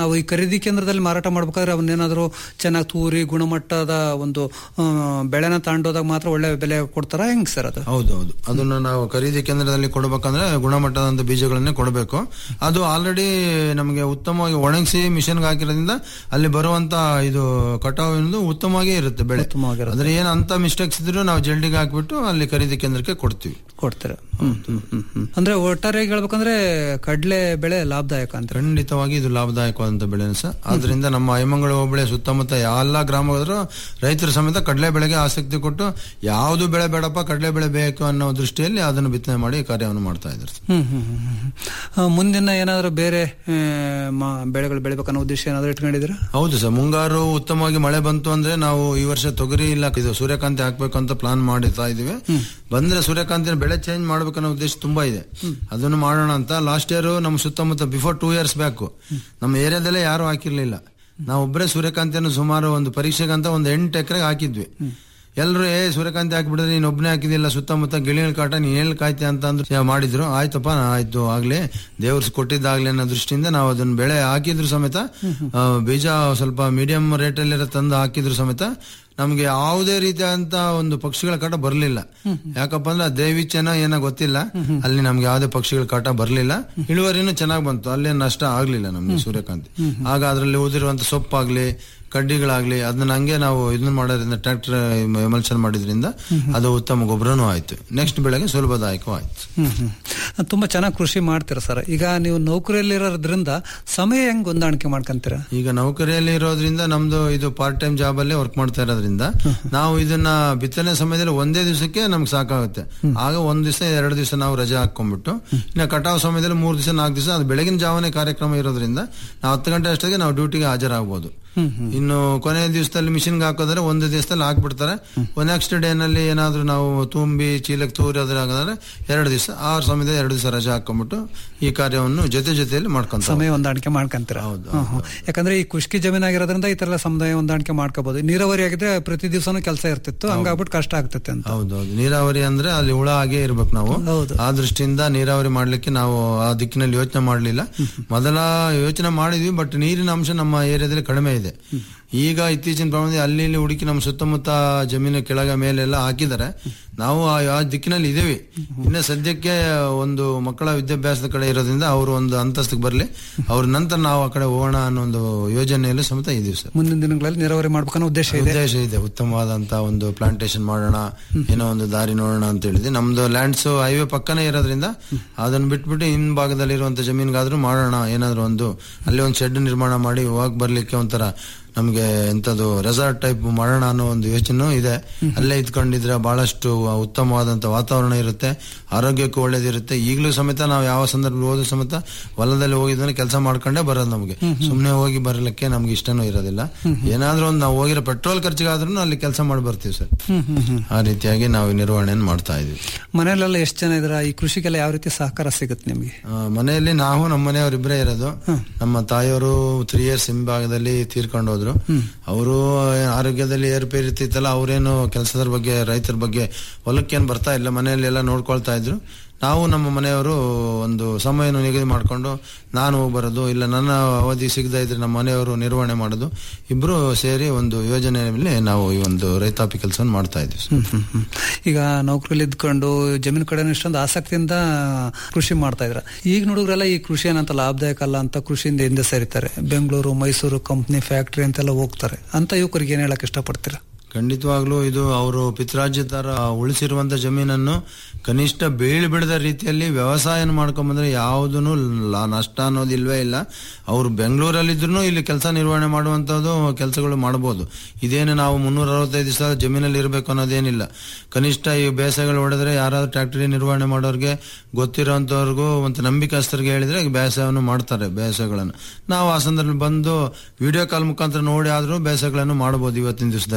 ನಾವು ಈ ಖರೀದಿ ಕೇಂದ್ರದಲ್ಲಿ ಮಾರಾಟ ಮಾಡ್ಬೇಕಾದ್ರೆ ಅವನ್ನೇನಾದ್ರೂ ಚೆನ್ನಾಗಿ ತೂರಿ ಗುಣಮಟ್ಟದ ಒಂದು ಆ, ಬೆಳೆನ ತಾಂಡೋದಾಗ ಮಾತ್ರ ಒಳ್ಳೆ ಬೆಲೆ ಕೊಡ್ತಾರ ಹೆಂಗ್ ಸರ್ ಅದು ಹೌದೌದು ಅದನ್ನು ನಾವು ಖರೀದಿ ಕೇಂದ್ರದಲ್ಲಿ ಕೊಡಬೇಕಂದ್ರೆ ಗುಣಮಟ್ಟದಂತ ಬೀಜಗಳನ್ನೇ ಕೊಡಬೇಕು ಅದು ಆಲ್ರೆಡಿ ನಮಗೆ ಉತ್ತಮವಾಗಿ ಒಣಗಿಸಿ ಮಿಷನ್ಗೆ ಹಾಕಿರೋದ್ರಿಂದ ಅಲ್ಲಿ ಬರುವಂತ ಇದು ಕಟಾವು ಅನ್ನೋದು ಉತ್ತಮವಾಗೇ ಇರುತ್ತೆ ಬೆಳೆ ಉತ್ತಮವಾಗಿರುತ್ತೆ. ಅದ್ರ ಏನ್ ಅಂತ ಮಿಸ್ಟೇಕ್ಸ್ ಇದ್ರು ನಾವು ಜಲ್ಡಿಗೆ ಹಾಕ್ಬಿಟ್ಟು ಅಲ್ಲಿ ಖರೀದಿ ಕೇಂದ್ರಕ್ಕೆ ಕೊಡ್ತೀವಿ ಕೊಡ್ತೀರಾ ಹ್ಮ್, ಹ್ಮ್, ಹ್ಮ್, ಹ್ಮ್. ಅಂದ್ರೆ ಒಟ್ಟಾರೆಯಾಗಿ ಹೇಳ್ಬೇಕಂದ್ರೆ ಕಡ್ಲೆ ಬೆಳೆ ಲಾಭದಾಯಕ ಅಂತ ಖಂಡಿತವಾಗಿ ಇದು ಲಾಭದಾಯಕವಾದಂತ ಬೆಳೆ ಸರ್ ಆದ್ರಿಂದ ನಮ್ಮ ಐಮಂಗಳ ಹೋಬಳಿ ಸುತ್ತಮುತ್ತ ಎಲ್ಲ ಗ್ರಾಮಗಳು ರೈತರು ಸಮೇತ ಕಡಲೆ ಬೆಳೆಗೆ ಆಸಕ್ತಿ ಕೊಟ್ಟು ಯಾವುದು ಬೆಳೆ ಬೇಡಪ್ಪ ಕಡಲೆ ಬೆಳೆ ಬೇಕು ಅನ್ನೋ ದೃಷ್ಟಿಯಲ್ಲಿ ಅದನ್ನು ಬಿತ್ತನೆ ಮಾಡಿ ಕಾರ್ಯವನ್ನು ಮಾಡ್ತಾ ಇದ್ದಾರೆ ಸರ್. ಹ್ಮ್ ಹ್ಮ್ ಹ್ಮ್, ಹ್ಮ್. ಆ, ಮುಂದಿನ ಏನಾದ್ರು ಬೇರೆ ಆ, ಮ- ಬೆಳೆಗಳು ಬೆಳಿಬೇಕನ್ನೋ ಉದ್ದೇಶ ಏನಾದ್ರು ಇಟ್ಕೊಂಡಿದ್ದೀರಾ ಹೌದು ಸರ್ ಮುಂಗಾರು ಉತ್ತಮವಾಗಿ ಮಳೆ ಬಂತು ಅಂದ್ರೆ ನಾವು ಈ ವರ್ಷ ತೊಗರಿ ಇಲ್ಲ ಇದು ಸೂರ್ಯಕಾಂತಿ ಹಾಕ್ಬೇಕು ಅಂತ ಪ್ಲಾನ್ ಮಾಡಿರ್ತಾ ಇದೀವಿ ಬಂದ್ರೆ ಸೂರ್ಯಕಾಂತಿನ ಬೆಳೆ ಚೇಂಜ್ ಮಾಡ್ಬೇಕನ್ನೋ ಉದ್ದೇಶ ತುಂಬಾ ಇದೆ ಅದನ್ನು ಮಾಡೋಣ ಅಂತ ಲಾಸ್ಟ್ ಇಯರ್ ನಮ್ಮ ಸುತ್ತಮುತ್ತ ಬಿಫೋರ್ ಟೂ ಇಯರ್ಸ್ ಬ್ಯಾಕ್ ನಮ್ಮ ಏರಿಯಾದಲ್ಲೇ ಯಾರು ಹಾಕಿರ್ಲಿಲ್ಲ ನಾವು ಒಬ್ಬರೇ ಸೂರ್ಯಕಾಂತಿಯನ್ನು ಸುಮಾರು ಒಂದು ಪರೀಕ್ಷೆಗಂತ ಒಂದು ಎಂಟು ಎಕರೆಗೆ ಹಾಕಿದ್ವಿ ಎಲ್ಲರೂ ಏ ಸೂರ್ಯಕಾಂತಿ ಹಾಕಿಬಿಡಿದ್ರೆ ನೀನು ಒಬ್ಬನೇ ಹಾಕಿದಿಲ್ಲ ಸುತ್ತಮುತ್ತ ಗಿಳಿಗಳ ಕಾಟ ನೀನ್ ಎಲ್ಲಿ ಕಾಯ್ತೆ ಅಂತ ಅಂದ್ರು ಮಾಡಿದ್ರು ಆಯ್ತಪ್ಪ ಆಯ್ತು ಆಗ್ಲಿ ದೇವ್ರು ಕೊಟ್ಟಿದ್ದಾಗ್ಲಿ ಅನ್ನೋ ದೃಷ್ಟಿಯಿಂದ ನಾವು ಅದನ್ನ ಬೆಳೆ ಹಾಕಿದ್ರು ಸಮೇತ ಆ, ಬೀಜ ಸ್ವಲ್ಪ ಮೀಡಿಯಂ ರೇಟಲ್ಲಿ ತಂದು ಹಾಕಿದ್ರು ಸಮೇತ ನಮ್ಗೆ ಯಾವುದೇ ರೀತಿಯಾದಂತ ಒಂದು ಪಕ್ಷಿಗಳ ಕಾಟ ಬರಲಿಲ್ಲ ಯಾಕಪ್ಪ ಅಂದ್ರೆ ದೇವಿಚನ ಏನೋ ಗೊತ್ತಿಲ್ಲ ಅಲ್ಲಿ ನಮ್ಗೆ ಯಾವುದೇ ಪಕ್ಷಿಗಳ ಕಾಟ ಬರಲಿಲ್ಲ ಇಳುವರಿನೂ ಚೆನ್ನಾಗಿ ಬಂತು ಅಲ್ಲೇನು ನಷ್ಟ ಆಗ್ಲಿಲ್ಲ ನಮ್ಗೆ ಸೂರ್ಯಕಾಂತಿ ಆಗ ಅದರಲ್ಲಿ ಉದಿರುವಂತ ಸೊಪ್ಪಾಗ್ಲಿ ಕಡ್ಡಿಗಳಾಗ್ಲಿ ಅದನ್ನ ಹಂಗೆ ನಾವು ಇದನ್ನ ಮಾಡೋದ್ರಿಂದ ಟ್ರಾಕ್ಟರ್ ಎಮಲ್ಷನ್ ಮಾಡಿದ್ರಿಂದ ಅದು ಉತ್ತಮ ಗೊಬ್ಬರನೂ ಆಯ್ತು ನೆಕ್ಸ್ಟ್ ಬೆಳೆಗೆ ಸುಲಭದಾಯಕ ಆಯ್ತು ಹ್ಮ್ ಹ್ಮ್ ತುಂಬಾ ಚೆನ್ನಾಗಿ ಕೃಷಿ ಮಾಡ್ತೀರಾ ಸರ್ ಈಗ ನೀವು ನೌಕರಿಯಲ್ಲಿರೋದ್ರಿಂದ ಸಮಯ ಹೆಂಗ್ ಹೊಂದಾಣಿಕೆ ಮಾಡ್ಕೊಂತೀರಾ ಈಗ ನೌಕರಿಯಲ್ಲಿ ಇರೋದ್ರಿಂದ ನಮ್ದು ಇದು ಪಾರ್ಟ್ ಟೈಮ್ ಜಾಬ್ ಅಲ್ಲೇ ವರ್ಕ್ ಮಾಡ್ತಾ ಇರೋದ್ರಿಂದ ನಾವು ಇದನ್ನ ಬಿತ್ತನೆ ಸಮಯದಲ್ಲಿ ಒಂದೇ ದಿವಸಕ್ಕೆ ನಮ್ಗೆ ಸಾಕಾಗುತ್ತೆ ಆಗ ಒಂದ್ ದಿವಸ ಎರಡು ದಿವಸ ನಾವು ರಜೆ ಹಾಕೊಂಡ್ಬಿಟ್ಟು ಇನ್ನು ಕಟಾವು ಸಮಯದಲ್ಲಿ ಮೂರ್ ದಿವಸ ನಾಲ್ಕು ದಿವಸ ಅದು ಬೆಳಗಿನ ಜಾವನೆ ಕಾರ್ಯಕ್ರಮ ಇರೋದ್ರಿಂದ ನಾವು ಹತ್ತು ಗಂಟೆ ಅಷ್ಟೊತ್ತಿಗೆ ನಾವು ಡ್ಯೂಟಿಗೆ ಹಾಜರಾಗಬಹುದು ಇನ್ನು ಕೊನೆಯ ದಿವಸದಲ್ಲಿ ಮಿಷಿನ್ಗೆ ಹಾಕೋದ್ರೆ ಒಂದು ದಿವಸದಲ್ಲಿ ಹಾಕ್ಬಿಡ್ತಾರೆ ನೆಕ್ಸ್ಟ್ ಡೇ ನಲ್ಲಿ ಏನಾದ್ರೂ ನಾವು ತುಂಬಿ ಚೀಲಕ್ಕೆ ತೂರಿ ಅದ್ರ ಹಾಕಿದ್ರೆ ಎರಡು ದಿವಸ ಆ ಸಮಯದಲ್ಲಿ ಎರಡು ದಿವಸ ರಜೆ ಹಾಕೊಂಡ್ಬಿಟ್ಟು ಈ ಕಾರ್ಯವನ್ನು ಜೊತೆ ಜೊತೆಯಲ್ಲಿ ಮಾಡ್ಕೊಂತ ಸಮಯ ಹೊಂದಾಣಿಕೆ ಮಾಡ್ಕೊಂತೀರಾ ಹೌದು, ಹ್ಮ್, ಹ್ಮ್. ಯಾಕಂದ್ರೆ ಈ ಖುಷ್ಕಿ ಜಮೀನಾಗಿರೋದ್ರಿಂದ ಈ ತರ ಎಲ್ಲ ಸಮಯ ಹೊಂದಾಣಿಕೆ ಮಾಡ್ಕೋಬಹುದು ನೀರಾವರಿ ಆಗಿದ್ರೆ ಪ್ರತಿ ದಿವಸನೂ ಕೆಲಸ ಇರ್ತಿತ್ತು ಹಂಗಾಗ್ಬಿಟ್ಟು ಕಷ್ಟ ಆಗ್ತೈತೆ ಅಂತ ಹೌದೌದು ನೀರಾವರಿ ಅಂದ್ರೆ ಅಲ್ಲಿ ಹುಳ ಆಗೇ ಇರ್ಬೇಕು ನಾವು ಹೌದು. ಆ ದೃಷ್ಟಿಯಿಂದ ನೀರಾವರಿ ಮಾಡ್ಲಿಕ್ಕೆ ನಾವು ಆ ದಿಕ್ಕಿನಲ್ಲಿ ಯೋಚನೆ ಮಾಡಲಿಲ್ಲ ಮೊದಲ ಯೋಚನೆ ಮಾಡಿದ್ವಿ ಬಟ್ ನೀರಿನ ಅಂಶ ನಮ್ಮ ಏರಿಯಾದಲ್ಲಿ ಕಡಿಮೆ ಇದೆ ಈಗ ಇತ್ತೀಚಿನ ಪ್ರಮಾಣದಲ್ಲಿ ಅಲ್ಲಿ ಇಲ್ಲಿ ಹುಡುಕಿ ನಮ್ಮ ಸುತ್ತಮುತ್ತ ಜಮೀನು ಕೆಳಗ ಮೇಲೆಲ್ಲ ಹಾಕಿದ್ದಾರೆ ನಾವು ಆ ಆ ದಿಕ್ಕಿನಲ್ಲಿ ಇದೀವಿ ಇನ್ನು ಸದ್ಯಕ್ಕೆ ಒಂದು ಮಕ್ಕಳ ವಿದ್ಯಾಭ್ಯಾಸದ ಕಡೆ ಇರೋದ್ರಿಂದ ಅವರು ಒಂದು ಅಂತಸ್ತಿಗೆ ಬರಲಿ ಅವ್ರ ನಂತರ ನಾವು ಆ ಕಡೆ ಹೋಗೋಣ ಅನ್ನೋ ಒಂದು ಯೋಜನೆಯಲ್ಲಿ ಸಮೇತ ಇದೀವಿ ಸರ್ ಮುಂದಿನ ದಿನಗಳಲ್ಲಿ ನೀರಾವರಿ ಮಾಡ್ಬೇಕನ್ನೋ ಉದ್ದೇಶ ಇದೆ ಉದ್ದೇಶ ಇದೆ ಉತ್ತಮವಾದಂತ ಒಂದು ಪ್ಲಾಂಟೇಶನ್ ಮಾಡೋಣ ಏನೋ ಒಂದು ದಾರಿ ನೋಡೋಣ ಅಂತ ಹೇಳಿದ್ವಿ ನಮ್ದು ಲ್ಯಾಂಡ್ಸ್ ಹೈವೇ ಪಕ್ಕನೇ ಇರೋದ್ರಿಂದ ಅದನ್ನ ಬಿಟ್ಬಿಟ್ಟು ಇನ್ ಭಾಗದಲ್ಲಿರುವಂತ ಜಮೀನ್ಗಾದ್ರೂ ಮಾಡೋಣ ಏನಾದ್ರು ಒಂದು ಅಲ್ಲಿ ಒಂದು ಶೆಡ್ ನಿರ್ಮಾಣ ಮಾಡಿ ಹೋಗ್ ಬರ್ಲಿಕ್ಕೆ ಒಂಥರ ನಮ್ಗೆ ಎಂತದು ರೆಸಾರ್ಟ್ ಟೈಪ್ ಮಾಡೋಣ ಅನ್ನೋ ಒಂದು ಯೋಚನೆ ಇದೆ ಅಲ್ಲೇ ಇದ್ಕೊಂಡಿದ್ರೆ ಬಹಳಷ್ಟು ಉತ್ತಮವಾದಂತ ವಾತಾವರಣ ಇರುತ್ತೆ ಆರೋಗ್ಯಕ್ಕೂ ಒಳ್ಳೇದಿರುತ್ತೆ ಈಗಲೂ ಸಮೇತ ನಾವು ಯಾವ ಸಂದರ್ಭದಲ್ಲಿ ಹೋದ್ರೂ ಸಮೇತ ಹೊಲದಲ್ಲಿ ಹೋಗಿದ್ರೆ ಕೆಲಸ ಮಾಡ್ಕೊಂಡೇ ಬರೋದು ನಮಗೆ ಸುಮ್ನೆ ಹೋಗಿ ಬರಲಿಕ್ಕೆ ನಮ್ಗೆ ಇಷ್ಟನೂ ಇರೋದಿಲ್ಲ ಏನಾದ್ರೂ ಒಂದು ನಾವು ಹೋಗಿರೋ ಪೆಟ್ರೋಲ್ ಖರ್ಚಿಗಾದ್ರೂ ಅಲ್ಲಿ ಕೆಲಸ ಮಾಡಿ ಬರ್ತೀವಿ ಸರ್ ಆ ರೀತಿಯಾಗಿ ನಾವು ನಿರ್ವಹಣೆಯನ್ನು ಮಾಡ್ತಾ ಇದೀವಿ ಮನೆಯಲ್ಲೆಲ್ಲ ಎಷ್ಟು ಜನ ಇದ್ರ ಈ ಕೃಷಿಗೆಲ್ಲ ಯಾವ ರೀತಿ ಸಹಕಾರ ಸಿಗುತ್ತೆ ನಿಮ್ಗೆ ಆ, ಮನೆಯಲ್ಲಿ ನಾವು ನಮ್ಮ ಮನೆಯವರಿಬ್ಬರೇ ಇರೋದು ನಮ್ಮ ತಾಯಿಯವರು ತ್ರೀ ಇಯರ್ಸ್ ಹಿಂಭಾಗದಲ್ಲಿ ತೀರ್ಕೊಂಡು ಹೋದ್ರು ಅವರು ಆರೋಗ್ಯದಲ್ಲಿ ಏರುಪೇರು ಇರ್ತಿತ್ತಲ್ಲ ಅವರೇನು ಕೆಲಸದ ಬಗ್ಗೆ ರೈತರ ಬಗ್ಗೆ ಹೊಲಕ್ಕೇನು ಬರ್ತಾ ಇಲ್ಲ ಮನೆಯಲ್ಲಿ ಎಲ್ಲ ನೋಡ್ಕೊಳ್ತಾ ಇದ್ರು ನಾವು ನಮ್ಮ ಮನೆಯವರು ಒಂದು ಸಮಯವನ್ನು ನಿಗದಿ ಮಾಡಿಕೊಂಡು ನಾನು ಹೋಗಿ ಬರೋದು ಇಲ್ಲ ನನ್ನ ಅವಧಿ ಸಿಗದೇ ಇದ್ರೆ ನಮ್ಮ ಮನೆಯವರು ನಿರ್ವಹಣೆ ಮಾಡೋದು ಇಬ್ರು ಸೇರಿ ಒಂದು ಯೋಜನೆಯಲ್ಲಿ ನಾವು ಈ ಒಂದು ರೈತಾಪಿ ಕೆಲಸವನ್ನು ಮಾಡ್ತಾ ಇದ್ವಿ ಸರ್. ಹ್ಮ್, ಹ್ಮ್. ಈಗ ನೌಕರಿಲಿ ಇದ್ಕೊಂಡು ಜಮೀನು ಕಡೆ ಇಷ್ಟೊಂದು ಆಸಕ್ತಿಯಿಂದ ಕೃಷಿ ಮಾಡ್ತಾ ಇದ್ರ ಈಗ ನೋಡಿದ್ರೆಲ್ಲ ಈ ಕೃಷಿ ಏನಂತ ಲಾಭದಾಯಕ ಅಲ್ಲ ಅಂತ ಕೃಷಿಯಿಂದ ಹಿಂದೆ ಸರಿತಾರೆ ಬೆಂಗಳೂರು ಮೈಸೂರು ಕಂಪ್ನಿ ಫ್ಯಾಕ್ಟರಿ ಅಂತೆಲ್ಲ ಹೋಗ್ತಾರೆ ಅಂತ ಯುವಕರಿಗೆ ಏನ್ ಹೇಳಕ್ ಇಷ್ಟಪಡ್ತೀರಾ ಖಂಡಿತವಾಗ್ಲೂ ಇದು ಅವರು ಪಿತ್ರಾಜ್ಯ ತರ ಉಳಿಸಿರುವಂತ ಜಮೀನನ್ನು ಕನಿಷ್ಠ ಬೇಳಿ ಬಿಡದ ರೀತಿಯಲ್ಲಿ ವ್ಯವಸಾಯ ಮಾಡ್ಕೊಂಬಂದ್ರೆ ಯಾವುದೂ ನಷ್ಟ ಅನ್ನೋದು ಇಲ್ವೇ ಇಲ್ಲ ಅವ್ರು ಬೆಂಗಳೂರಲ್ಲಿದ್ರು ಇಲ್ಲಿ ಕೆಲಸ ನಿರ್ವಹಣೆ ಮಾಡುವಂತದ್ದು ಕೆಲಸಗಳು ಮಾಡಬಹುದು ಇದೇನು ನಾವು ಮುನ್ನೂರ ಅರವತ್ತೈದು ದಿವಸ ಜಮೀನಲ್ಲಿ ಇರಬೇಕು ಅನ್ನೋದೇನಿಲ್ಲ ಕನಿಷ್ಠ ಈ ಬೇಸಾಯಗಳು ಹೊಡೆದ್ರೆ ಯಾರಾದ್ರೂ ಟ್ರ್ಯಾಕ್ಟರಿ ನಿರ್ವಹಣೆ ಮಾಡೋರಿಗೆ ಗೊತ್ತಿರೋಂಥವ್ರಿಗೂ ಒಂದು ನಂಬಿಕಸ್ಥರಿಗೆ ಹೇಳಿದ್ರೆ ಈ ಬೇಸಾಯವನ್ನು ಮಾಡ್ತಾರೆ ಬೇಸಾಯಗಳನ್ನು ನಾವು ಆ ಸಂದರ್ಭದಲ್ಲಿ ಬಂದು ವಿಡಿಯೋ ಕಾಲ್ ಮುಖಾಂತರ ನೋಡಿ ಆದ್ರೂ ಬೇಸಾಯಗಳನ್ನು ಮಾಡಬಹುದು ಇವತ್ತಿನ ದಿವಸದಲ್ಲಿ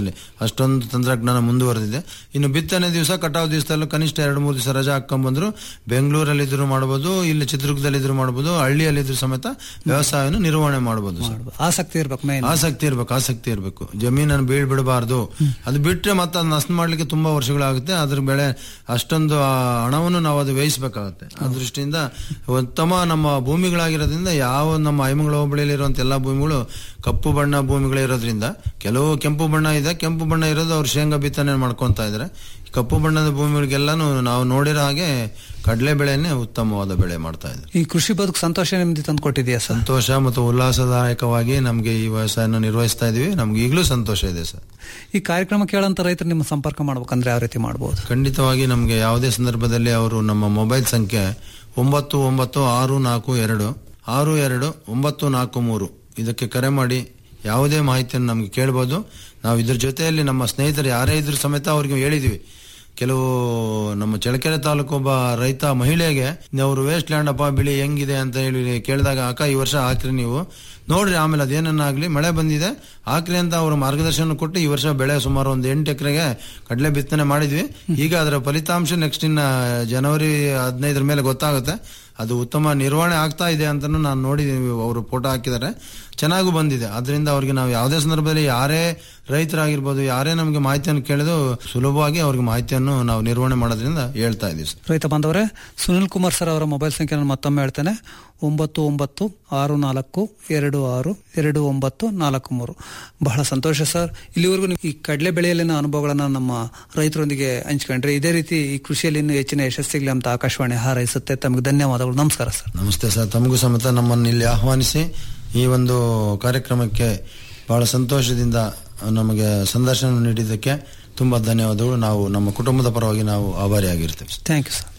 ಅಷ್ಟೊಂದು ತಂತ್ರಜ್ಞಾನ ಮುಂದುವರೆದಿದೆ ಇನ್ನು ಬಿತ್ತನೆ ದಿವಸ ಕಟಾವು ದಿವಸದಲ್ಲೂ ಕನಿಷ್ಠ ಎರಡು ಮೂರು ದಿವಸ ರಜಾ ಹಾಕೊಂಡ್ಬಂದ್ರು ಬೆಂಗಳೂರಲ್ಲಿದ್ರು ಮಾಡಬಹುದು ಇಲ್ಲಿ ಚಿತ್ರದುರ್ಗದಲ್ಲಿದ್ರು ಮಾಡಬಹುದು ಹಳ್ಳಿಯಲ್ಲಿದ್ರು ಸಮೇತ ವ್ಯವಸಾಯನ ನಿರ್ವಹಣೆ ಮಾಡಬಹುದು ಸರ್ ಆಸಕ್ತಿ ಇರ್ಬೇಕು ಮೇನ್ ಆಸಕ್ತಿ ಇರ್ಬೇಕು ಆಸಕ್ತಿ ಇರ್ಬೇಕು ಜಮೀನನ್ನು ಬೀಳ್ ಬಿಡಬಾರ್ದು ಅದು ಬಿಟ್ರೆ ಮತ್ತೆ ಅದು ನಷ್ಟ ಮಾಡ್ಲಿಕ್ಕೆ ತುಂಬಾ ವರ್ಷಗಳಾಗುತ್ತೆ ಅದ್ರ ಬೆಳೆ ಅಷ್ಟೊಂದು ಆ ಹಣವನ್ನು ನಾವು ಅದು ವ್ಯಯಿಸಬೇಕಾಗುತ್ತೆ ಆ ದೃಷ್ಟಿಯಿಂದ ಉತ್ತಮ ನಮ್ಮ ಭೂಮಿಗಳಾಗಿರೋದ್ರಿಂದ ಯಾವ ನಮ್ಮ ಐಮಂಗಳ ಹೋಬಳಿಯಲ್ಲಿರುವಂತ ಎಲ್ಲಾ ಭೂಮಿಗಳು ಕಪ್ಪು ಬಣ್ಣ ಭೂಮಿಗಳಿರೋದ್ರಿಂದ ಕೆಲವು ಕೆಂಪು ಬಣ್ಣ ಇದೆ ಕೆಂಪು ಬಣ್ಣ ಇರೋದು ಅವ್ರು ಶೇಂಗಾ ಬಿತ್ತನೆ ಮಾಡ್ಕೊಂತ ಇದ್ರೆ ಕಪ್ಪು ಬಣ್ಣದ ಭೂಮಿಗಳಿಗೆಲ್ಲಾನು ನಾವು ನೋಡಿರೋ ಹಾಗೆ ಕಡಲೆ ಬೆಳೆನೇ ಉತ್ತಮವಾದ ಬೆಳೆ ಮಾಡ್ತಾ ಇದ್ದಾರೆ ಈ ಕೃಷಿ ಬದುಕು ಸಂತೋಷ ನೆಮ್ಮದಿ ತಂದು ಕೊಟ್ಟಿದೆಯಾ ಸರ್ ಸಂತೋಷ ಮತ್ತು ಉಲ್ಲಾಸದಾಯಕವಾಗಿ ನಮಗೆ ಈ ವ್ಯವಸಾಯನ ನಿರ್ವಹಿಸ್ತಾ ಇದೀವಿ ನಮ್ಗೆ ಈಗಲೂ ಸಂತೋಷ ಇದೆ ಸರ್ ಈ ಕಾರ್ಯಕ್ರಮ ಕೇಳಂತ ರೈತರು ನಿಮ್ಮ ಸಂಪರ್ಕ ಮಾಡ್ಬೇಕಂದ್ರೆ ಯಾವ ರೀತಿ ಮಾಡಬಹುದು ಖಂಡಿತವಾಗಿ ನಮಗೆ ಯಾವುದೇ ಸಂದರ್ಭದಲ್ಲಿ ಅವರು ನಮ್ಮ ಮೊಬೈಲ್ ಸಂಖ್ಯೆ ಒಂಬತ್ತು ಒಂಬತ್ತು ಆರು ನಾಲ್ಕು ಎರಡು ಆರು ಎರಡು ಒಂಬತ್ತು ನಾಲ್ಕು ಮೂರು ಇದಕ್ಕೆ ಕರೆ ಮಾಡಿ ಯಾವುದೇ ಮಾಹಿತಿಯನ್ನು ನಮಗೆ ಕೇಳ್ಬೋದು ನಾವು ಇದ್ರ ಜೊತೆಯಲ್ಲಿ ನಮ್ಮ ಸ್ನೇಹಿತರು ಯಾರೇ ಇದ್ರು ಸಮೇತ ಅವ್ರಿಗೆ ಹೇಳಿದ್ವಿ ಕೆಲವು ನಮ್ಮ ಚಳ್ಳಕೆರೆ ತಾಲೂಕು ಒಬ್ಬ ರೈತ ಮಹಿಳೆಗೆ ಅವರು ವೇಸ್ಟ್ ಲ್ಯಾಂಡ್ ಅಪ್ಪ ಬಿಳಿ ಹೆಂಗಿದೆ ಅಂತ ಹೇಳಿ ಕೇಳಿದಾಗ ಅಕ್ಕ ಈ ವರ್ಷ ಹಾಕ್ರಿ ನೀವು ನೋಡ್ರಿ ಆಮೇಲೆ ಅದೇನನ್ನಾಗ್ಲಿ ಮಳೆ ಬಂದಿದೆ ಹಾಕ್ರಿ ಅಂತ ಅವರು ಮಾರ್ಗದರ್ಶನ ಕೊಟ್ಟು ಈ ವರ್ಷ ಬೆಳೆ ಸುಮಾರು ಒಂದು ಎಂಟು ಎಕರೆಗೆ ಕಡಲೆ ಬಿತ್ತನೆ ಮಾಡಿದ್ವಿ ಈಗ ಅದರ ಫಲಿತಾಂಶ ನೆಕ್ಸ್ಟ್ ಇನ್ನ ಜನವರಿ ಹದಿನೈದರ ಮೇಲೆ ಗೊತ್ತಾಗುತ್ತೆ ಅದು ಉತ್ತಮ ನಿರ್ವಹಣೆ ಆಗ್ತಾ ಇದೆ ಅಂತಾನು ನಾನು ನೋಡಿದೀನಿ ಅವರು ಫೋಟೋ ಹಾಕಿದ್ದಾರೆ ಚೆನ್ನಾಗೂ ಬಂದಿದೆ ಅದರಿಂದ ಅವ್ರಿಗೆ ನಾವು ಯಾವುದೇ ಸಂದರ್ಭದಲ್ಲಿ ಯಾರೇ ರೈತರಾಗಿರ್ಬೋದು ಯಾರೇ ನಮಗೆ ಮಾಹಿತಿಯನ್ನು ಕೇಳಿದ್ರು ಸುಲಭವಾಗಿ ಅವ್ರಿಗೆ ಮಾಹಿತಿಯನ್ನು ನಾವು ನಿರ್ವಹಣೆ ಮಾಡೋದ್ರಿಂದ ಹೇಳ್ತಾ ಇದೀವಿ ಸರ್ ರೈತ ಬಾಂಧವರೇ ಸುನಿಲ್ ಕುಮಾರ್ ಸರ್ ಅವರ ಮೊಬೈಲ್ ಸಂಖ್ಯೆ ನಾನು ಮತ್ತೊಮ್ಮೆ ಹೇಳ್ತೇನೆ ಒಂಬತ್ತು ಒಂಬತ್ತು ಆರು ನಾಲ್ಕು ಎರಡು ಆರು ಎರಡು ಒಂಬತ್ತು ನಾಲ್ಕು ಮೂರು ಬಹಳ ಸಂತೋಷ ಸರ್ ಇಲ್ಲಿವರೆಗೂ ನೀವು ಈ ಕಡಲೆ ಬೆಳೆಯಲ್ಲಿನ ಅನುಭವಗಳನ್ನ ನಮ್ಮ ರೈತರೊಂದಿಗೆ ಹಂಚ್ಕೊಂಡ್ರೆ ಇದೇ ರೀತಿ ಈ ಕೃಷಿಯಲ್ಲಿ ಇನ್ನೂ ಹೆಚ್ಚಿನ ಯಶಸ್ಸಿಗಲಿ ಅಂತ ಆಕಾಶವಾಣಿ ಹಾರೈಸುತ್ತೆ ತಮಗೆ ಧನ್ಯವಾದಗಳು ನಮಸ್ಕಾರ ಸರ್ ನಮಸ್ತೆ ಸರ್ ತಮಗೂ ಸಮೇತ ನಮ್ಮನ್ನು ಇಲ್ಲಿ ಆಹ್ವಾನಿಸಿ ಈ ಒಂದು ಕಾರ್ಯಕ್ರಮಕ್ಕೆ ಬಹಳ ಸಂತೋಷದಿಂದ ನಮಗೆ ಸಂದರ್ಶನ ನೀಡಿದ್ದಕ್ಕೆ ತುಂಬಾ ಧನ್ಯವಾದಗಳು ನಾವು ನಮ್ಮ ಕುಟುಂಬದ ಪರವಾಗಿ ನಾವು ಆಭಾರಿಯಾಗಿರ್ತೇವೆ ಸರ್. ಥ್ಯಾಂಕ್ ಯು ಸರ್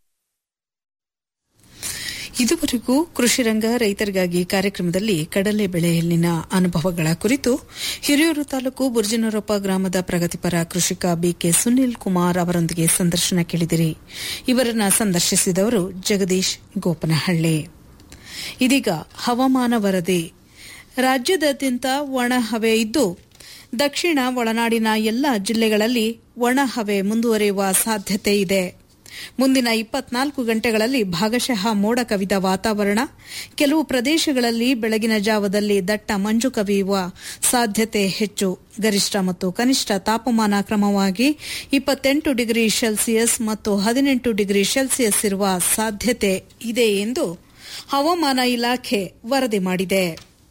ಇದುವರೆಗೂ ಕೃಷಿರಂಗ ರೈತರಿಗಾಗಿ ಕಾರ್ಯಕ್ರಮದಲ್ಲಿ ಕಡಲೆ ಬೆಳೆಯಲ್ಲಿನ ಅನುಭವಗಳ ಕುರಿತು ಹಿರಿಯೂರು ತಾಲೂಕು ಬುರ್ಜಿನರೊಪ್ಪ ಗ್ರಾಮದ ಪ್ರಗತಿಪರ ಕೃಷಿಕ ಬಿಕೆ ಸುನಿಲ್ ಕುಮಾರ್ ಅವರೊಂದಿಗೆ ಸಂದರ್ಶನ ಕೇಳಿದಿರಿ ಇವರನ್ನ ಸಂದರ್ಶಿಸಿದವರು ಜಗದೀಶ್ ಗೋಪನಹಳ್ಳಿ ಇದೀಗ ಹವಾಮಾನ ವರದಿ ರಾಜ್ಯದಾದ್ಯಂತ ಒಣ ಹವೆ ಇದ್ದು ದಕ್ಷಿಣ ಒಳನಾಡಿನ ಎಲ್ಲ ಜಿಲ್ಲೆಗಳಲ್ಲಿ ಒಣ ಹವೆ ಮುಂದುವರಿಯುವ ಸಾಧ್ಯತೆ ಇದೆ ಮುಂದಿನ ಇಪ್ಪತ್ನಾಲ್ಕು ಗಂಟೆಗಳಲ್ಲಿ ಭಾಗಶಃ ಮೋಡ ಕವಿದ ವಾತಾವರಣ ಕೆಲವು ಪ್ರದೇಶಗಳಲ್ಲಿ ಬೆಳಗಿನ ಜಾವದಲ್ಲಿ ದಟ್ಟ ಮಂಜು ಕವಿಯುವ ಸಾಧ್ಯತೆ ಹೆಚ್ಚು ಗರಿಷ್ಠ ಮತ್ತು ಕನಿಷ್ಠ ತಾಪಮಾನ ಕ್ರಮವಾಗಿ ಇಪ್ಪತ್ತೆಂಟು ಡಿಗ್ರಿ ಸೆಲ್ಸಿಯಸ್ ಮತ್ತು ಹದಿನೆಂಟು ಡಿಗ್ರಿ ಸೆಲ್ಸಿಯಸ್ ಇರುವ ಸಾಧ್ಯತೆ ಇದೆ ಎಂದು ಹವಾಮಾನ ಇಲಾಖೆ ವರದಿ ಮಾಡಿದೆ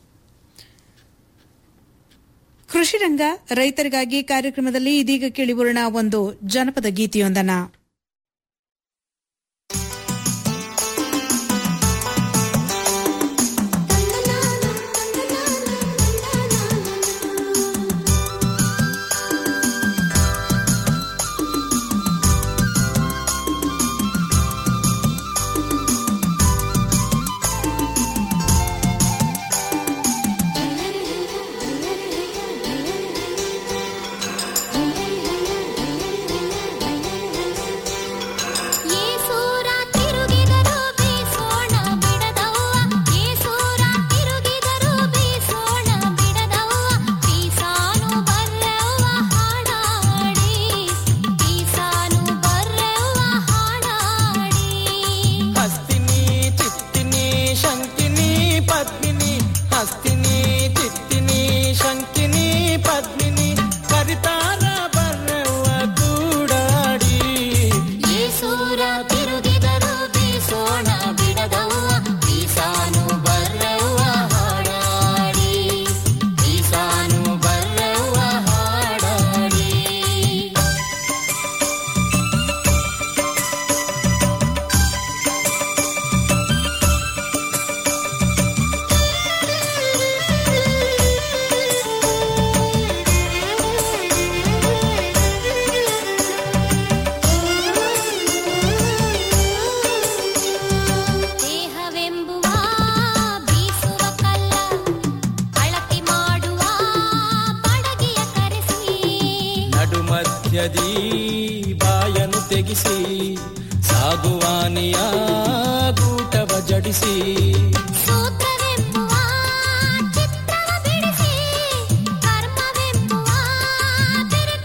ಕೃಷಿರಂಗ ರೈತರಿಗಾಗಿ ಕಾರ್ಯಕ್ರಮದಲ್ಲಿ ಇದೀಗ ಕೇಳಿಬರೋಣ ಒಂದು ಜನಪದ ಗೀತೆಯೊಂದನ್ನ ಏಸೂರ ತಿರುಗಿದರು ಬೀಸೋಣ ಬಿಡದವ್ವ ಏಸೂರ ತಿರುಗಿದರು ಬೀಸೋಣ ಬಿಡದವ್ವ ಬೀಸಾನು ಬರ್ರವ್ವ ಹಾಡಾಡಿ ಬೀಸಾನು ಬರ್ರವ್ವ ಹಾಡಾಡಿ ಹಸ್ತಿನಿ ಚಿತ್ತಿನಿ ಶಂಕಿನಿ ಪದ್ಮಿನಿ ಹಸ್ತಿನಿ ಚಿತ್ತಿನಿ ಶಂಕಿನಿ ಪದ್ಮಿನಿ ಕರಿತಾರ ಬರ್ರವ್ವ ಕೂಡಾಡಿ ಏಸೂರ ತಿರುಗಿದರು ಬೀಸೋಣ ಬಿಡದವ್ವ ಬೀಸಾನು ಬರ್ರವ್ವ ಹಾಡಾಡಿ ಬೀಸಾನು ಬರ್ರವ್ವ ಹಾಡಾಡಿ ದೇಹವೆಂಬುವ ಬೀಸುವ ಕಲ್ಲ ಅಳತಿ ಮಾಡುವ ಬಡಗಿಯ ಕರೆಸಿ ನಡು ಮಧ್ಯದಿ ಬಾಯನು ತೆಗಿಸಿ ಸಾಗುವಾನಿಯ ಗೂಟವ ಜಡಿಸಿ ಸೂತ್ರವೆಂಬುವ ಚಿತ್ತವ ಬಿಡಿಸಿ ಕರ್ಮವೆಂಬುವ ತಿರುಗಿ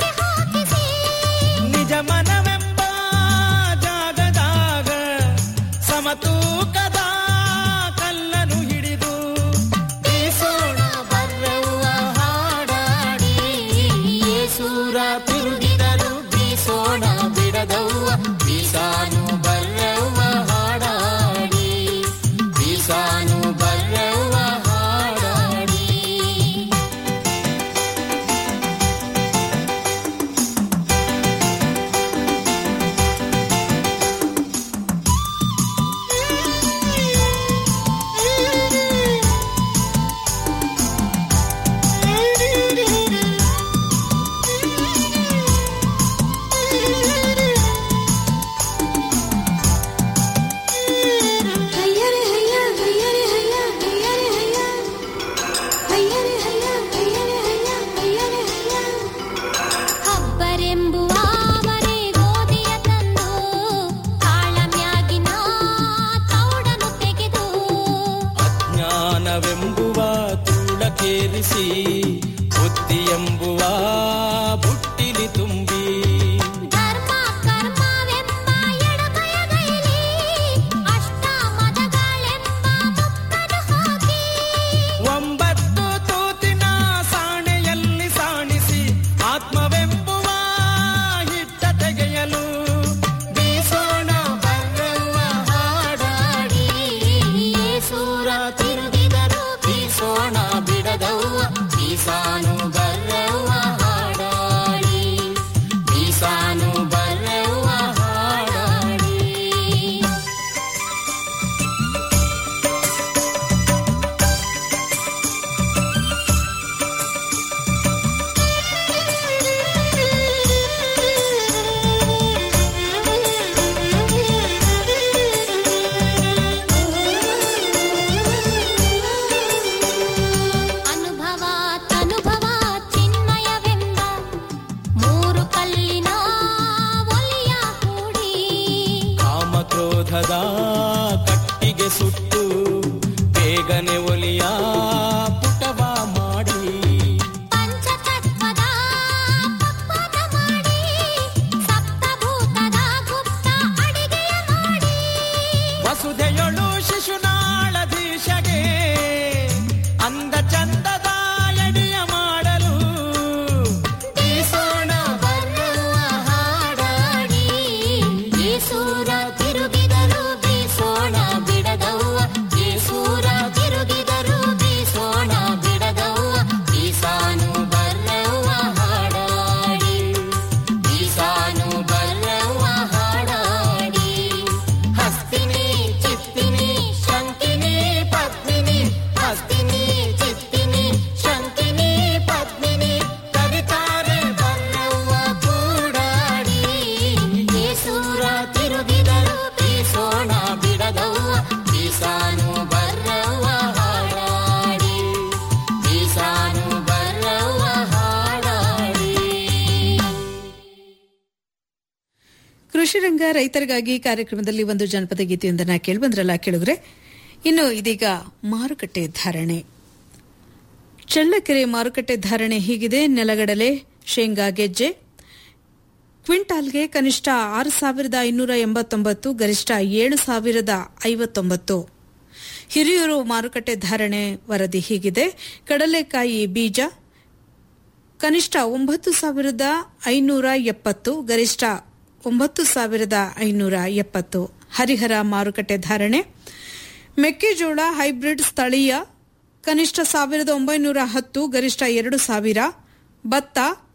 ಬದುಕೇರಿಸಿ ಬುದ್ಧಿ ಎಂಬುವ ಬುಟ್ಟಿಲಿ ತುಂಬಿ ಧರ್ಮ ಕರ್ಮವೆಂಬ ಎಡಬಯಗೈಲಿ ಅಷ್ಟ ಮದಗಳೆಂಬ ಮುಕ್ಕದು ಹೋಗಿ ಒಂಬತ್ತು ತೂತಿನ ಸಾಣೆಯಲ್ಲಿ ಸಾಣಿಸಿ ಆತ್ಮವೆಂಬುವ ಹಿಟ್ಟ ತೆಗೆಯಲು ಬೀಸೋಣ ಬರವ ಹಾಡಾಡಿ ಸೂರ ತಿರುಗಿದರು ಬೀಸೋಣ ಬಿಡದವ್ವ ಬೀಸಾನು ಬರ್ರವ್ವ ಹಾಡಾಡಿ ಬೀಸಾನು ಬರ್ರವ್ವ ಹಾಡಾಡಿ ಅನುಭವ ತನುಭವ ಚಿನ್ಮಯವೆಂಬ ಮೂರು ಕಲ್ಲಿನ ಒಲಿಯ ಕೂಡಿ ಕಾಮಕ್ರೋಧದ ಕಟ್ಟಿಗೆ ಸುಟ್ಟು ಬೇಗನೆ ಒಲಿಯ ಪುಟವ ಮಾಡಿ ಪಂಚತತ್ವದ ಪಕ್ವದ ಮಾಡಿ ಸಪ್ತಭೂತದ ಗುಪ್ತ ಅಡಿಗೆಯ ಮಾಡಿ ವಸುಧೆಯೊಳು ಶಿಶುನಾಳಧೀಶಗೆ ಅಂದ ಚಂದದ ಎಡಿಯ ಮಾಡಲು ಬೀಸೋಣ ಬರುವ ಹಾಡಾಡಿ ಬೀಸೂರ ತಿರುಗಿದರು ಬೀಸೋಣ ಬಿಡದವ್ವ ಬೀಸೂರ ತಿರುಗಿದರು ಬೀಸೋಣ ಬಿಡದವ್ವ ಬೀಸಾನು ಬರ್ರವ್ವ ಹಾಡಾಡಿ ಬೀಸಾನು ಬರ್ರವ್ವ ಹಾಡಾಡಿ ಹಸ್ತಿನಿ ಚಿತ್ತಿನಿ ಶಂಕಿನಿ ಪದ್ಮಿನಿ ಹಸ್ತಿನಿ ಚಿತ್ತಿನಿ ಶಂಕಿನಿ ಪದ್ಮಿನಿ ಕವಿತಾರೆ ಬರ್ರವ್ವ ಕೂಡಾಡಿ ಬೇಸೂರ ತಿರುಗಿದರು ಬೀಸೋಣ ಬಿಡದವ್ವ ಬೀಸಾನು ಬರ್ರವ್ವ ಹಾಡಾಡಿ ಬೀಸಾನು ಬರ್ರವ್ವ ಹಾಡಾಡಿ ಕೃಷಿರಂಗ ರೈತರಿಗಾಗಿ ಕಾರ್ಯಕ್ರಮದಲ್ಲಿ ಒಂದು ಜನಪದ ಗೀತೆಯೊಂದನ್ನ ಕೇಳಿಬಂದ್ರಲ್ಲ ಕೇಳಿದ್ರೆ ಇನ್ನು ಇದೀಗ ಮಾರುಕಟ್ಟೆ ಧಾರಣೆ ಚಳ್ಳಕೆರೆ ಮಾರುಕಟ್ಟೆ ಧಾರಣೆ ಹೀಗಿದೆ ನೆಲಗಡಲೆ ಶೇಂಗಾ ಗೆಜ್ಜೆ ಕ್ವಿಂಟಾಲ್ಗೆ ಕನಿಷ್ಠ ಆರು ಸಾವಿರದ ಐನೂರ ಎಂಬತ್ತೊಂಬತ್ತು ಗರಿಷ್ಠ ಏಳು ಸಾವಿರದ ಐವತ್ತೊಂಬತ್ತು ಹಿರಿಯೂರು ಮಾರುಕಟ್ಟೆ ಧಾರಣೆ ವರದಿ ಹೀಗಿದೆ ಕಡಲೆಕಾಯಿ ಬೀಜ ಕನಿಷ್ಠ ಒಂಬತ್ತು ಸಾವಿರದ ಐನೂರ ಎಪ್ಪತ್ತು ಗರಿಷ್ಠ ಒಂಬತ್ತು ಸಾವಿರದ ಐನೂರ ಎಪ್ಪತ್ತು ಹರಿಹರ ಮಾರುಕಟ್ಟೆ ಧಾರಣೆ ಮೆಕ್ಕೆಜೋಳ ಹೈಬ್ರಿಡ್ ಸ್ಥಳೀಯ ಕನಿಷ್ಠ ಸಾವಿರದ ಒಂಬೈನೂರ ಹತ್ತು ಗರಿಷ್ಠ ಎರಡು ಸಾವಿರ ಭತ್ತ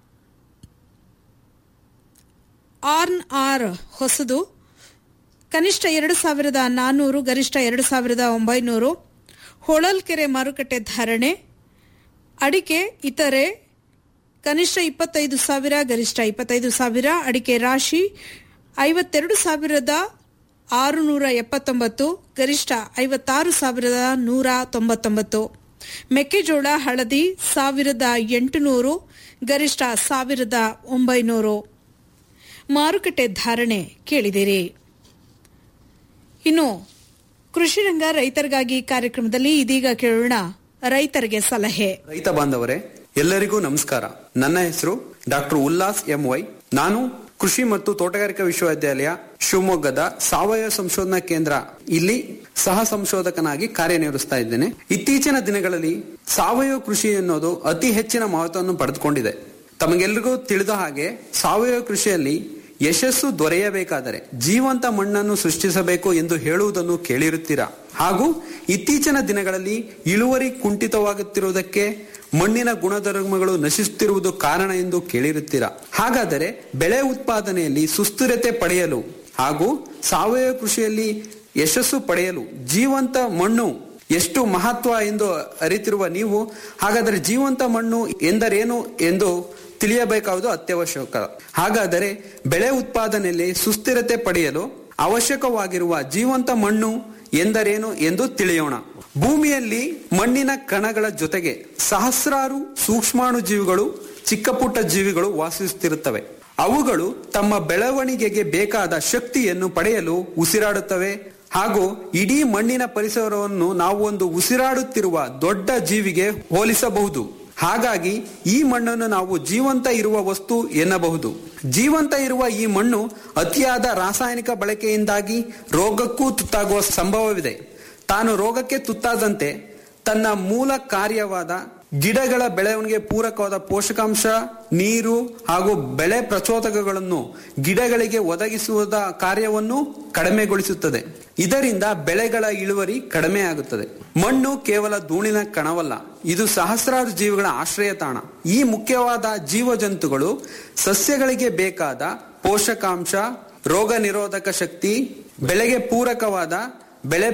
ಆರ್ನ್ ಆರ್ ಹೊಸದು ಕನಿಷ್ಠ ಎರಡು ಸಾವಿರದ ನಾನ್ನೂರು ಗರಿಷ್ಠ ಎರಡು ಸಾವಿರದ ಒಂಬೈನೂರು ಹೊಳಲ್ಕೆರೆ ಮಾರುಕಟ್ಟೆ ಧಾರಣೆ ಅಡಿಕೆ ಇತರೆ ಕನಿಷ್ಠ ಇಪ್ಪತ್ತೈದು ಸಾವಿರ ಗರಿಷ್ಠ ಇಪ್ಪತ್ತೈದು ಸಾವಿರ ಅಡಿಕೆ ರಾಶಿ ಐವತ್ತೆರಡು ಸಾವಿರದ ಆರುನೂರ ಎಪ್ಪತ್ತೊಂಬತ್ತು ಗರಿಷ್ಠ ಐವತ್ತಾರು ಸಾವಿರದ ನೂರ ತೊಂಬತ್ತೊಂಬತ್ತು ಮೆಕ್ಕೆಜೋಳ ಹಳದಿ ಸಾವಿರದ ಎಂಟುನೂರು ಗರಿಷ್ಠ ಸಾವಿರದ ಒಂಬೈನೂರು ಮಾರುಕಟ್ಟೆ ಧಾರಣೆ ಕೇಳಿದಿರಿ ಇನ್ನು ಕೃಷಿರಂಗ ರೈತರಿಗಾಗಿ ಕಾರ್ಯಕ್ರಮದಲ್ಲಿ ಇದೀಗ ಕೇಳೋಣ ರೈತರಿಗೆ ಸಲಹೆ ರೈತ ಬಾಂಧವರೇ ಎಲ್ಲರಿಗೂ ನಮಸ್ಕಾರ ನನ್ನ ಹೆಸರು ಡಾಕ್ಟರ್ ಉಲ್ಲಾಸ್ ಎಂ ವೈ ನಾನು ಕೃಷಿ ಮತ್ತು ತೋಟಗಾರಿಕಾ ವಿಶ್ವವಿದ್ಯಾಲಯ ಶಿವಮೊಗ್ಗದ ಸಾವಯವ ಸಂಶೋಧನಾ ಕೇಂದ್ರ ಇಲ್ಲಿ ಸಹ ಸಂಶೋಧಕನಾಗಿ ಕಾರ್ಯನಿರ್ವಹಿಸ್ತಾ ಇದ್ದೇನೆ ಇತ್ತೀಚಿನ ದಿನಗಳಲ್ಲಿ ಸಾವಯವ ಕೃಷಿ ಎನ್ನುವುದು ಅತಿ ಹೆಚ್ಚಿನ ಮಹತ್ವವನ್ನು ಪಡೆದುಕೊಂಡಿದೆ ತಮಗೆಲ್ಲರಿಗೂ ತಿಳಿದ ಹಾಗೆ ಸಾವಯವ ಕೃಷಿಯಲ್ಲಿ ಯಶಸ್ಸು ದೊರೆಯಬೇಕಾದರೆ ಜೀವಂತ ಮಣ್ಣನ್ನು ಸೃಷ್ಟಿಸಬೇಕು ಎಂದು ಹೇಳುವುದನ್ನು ಕೇಳಿರುತ್ತೀರಾ ಹಾಗೂ ಇತ್ತೀಚಿನ ದಿನಗಳಲ್ಲಿ ಇಳುವರಿ ಕುಂಠಿತವಾಗುತ್ತಿರುವುದಕ್ಕೆ ಮಣ್ಣಿನ ಗುಣಧರ್ಮಗಳು ನಶಿಸುತ್ತಿರುವುದು ಕಾರಣ ಎಂದು ಕೇಳಿರುತ್ತೀರಾ ಹಾಗಾದರೆ ಬೆಳೆ ಉತ್ಪಾದನೆಯಲ್ಲಿ ಸುಸ್ಥಿರತೆ ಪಡೆಯಲು ಹಾಗೂ ಸಾವಯವ ಕೃಷಿಯಲ್ಲಿ ಯಶಸ್ಸು ಪಡೆಯಲು ಜೀವಂತ ಮಣ್ಣು ಎಷ್ಟು ಮಹತ್ವ ಎಂದು ಅರಿತಿರುವ ನೀವು ಹಾಗಾದರೆ ಜೀವಂತ ಮಣ್ಣು ಎಂದರೇನು ಎಂದು ತಿಳಿಯಬೇಕಾವುದು ಅತ್ಯವಶ್ಯಕ ಹಾಗಾದರೆ ಬೆಳೆ ಉತ್ಪಾದನೆಯಲ್ಲಿ ಸುಸ್ಥಿರತೆ ಪಡೆಯಲು ಅವಶ್ಯಕವಾಗಿರುವ ಜೀವಂತ ಮಣ್ಣು ಎಂದರೇನು ಎಂದು ತಿಳಿಯೋಣ ಭೂಮಿಯಲ್ಲಿ ಮಣ್ಣಿನ ಕಣಗಳ ಜೊತೆಗೆ ಸಹಸ್ರಾರು ಸೂಕ್ಷ್ಮಾಣು ಜೀವಿಗಳು ಚಿಕ್ಕ ಪುಟ್ಟ ಜೀವಿಗಳು ವಾಸಿಸುತ್ತಿರುತ್ತವೆ ಅವುಗಳು ತಮ್ಮ ಬೆಳವಣಿಗೆಗೆ ಬೇಕಾದ ಶಕ್ತಿಯನ್ನು ಪಡೆಯಲು ಉಸಿರಾಡುತ್ತವೆ ಹಾಗೂ ಇಡೀ ಮಣ್ಣಿನ ಪರಿಸರವನ್ನು ನಾವು ಒಂದು ಉಸಿರಾಡುತ್ತಿರುವ ದೊಡ್ಡ ಜೀವಿಗೆ ಹೋಲಿಸಬಹುದು ಹಾಗಾಗಿ ಈ ಮಣ್ಣನ್ನು ನಾವು ಜೀವಂತ ಇರುವ ವಸ್ತು ಎನ್ನಬಹುದು ಜೀವಂತ ಇರುವ ಈ ಮಣ್ಣು ಅತಿಯಾದ ರಾಸಾಯನಿಕ ಬಳಕೆಯಿಂದಾಗಿ ರೋಗಕ್ಕೂ ತುತ್ತಾಗುವ ಸಂಭವವಿದೆ ತಾನು ರೋಗಕ್ಕೆ ತುತ್ತಾದಂತೆ ತನ್ನ ಮೂಲ ಕಾರ್ಯವಾದ ಗಿಡಗಳ ಬೆಳವಣಿಗೆ ಪೂರಕವಾದ ಪೋಷಕಾಂಶ ನೀರು ಹಾಗೂ ಬೆಳೆ ಪ್ರಚೋದಕಗಳನ್ನು ಗಿಡಗಳಿಗೆ ಒದಗಿಸುವುದ ಕಾರ್ಯವನ್ನು ಕಡಿಮೆಗೊಳಿಸುತ್ತದೆ ಇದರಿಂದ ಬೆಳೆಗಳ ಇಳುವರಿ ಕಡಿಮೆಯಾಗುತ್ತದೆ ಮಣ್ಣು ಕೇವಲ ಧೂಳಿನ ಕಣವಲ್ಲ ಇದು ಸಹಸ್ರಾರು ಜೀವಿಗಳ ಆಶ್ರಯ ತಾಣ ಈ ಮುಖ್ಯವಾದ ಜೀವಜಂತುಗಳು ಸಸ್ಯಗಳಿಗೆ ಬೇಕಾದ ಪೋಷಕಾಂಶ ರೋಗ ನಿರೋಧಕ ಶಕ್ತಿ ಬೆಳೆಗೆ ಪೂರಕವಾದ ಬೆಳೆ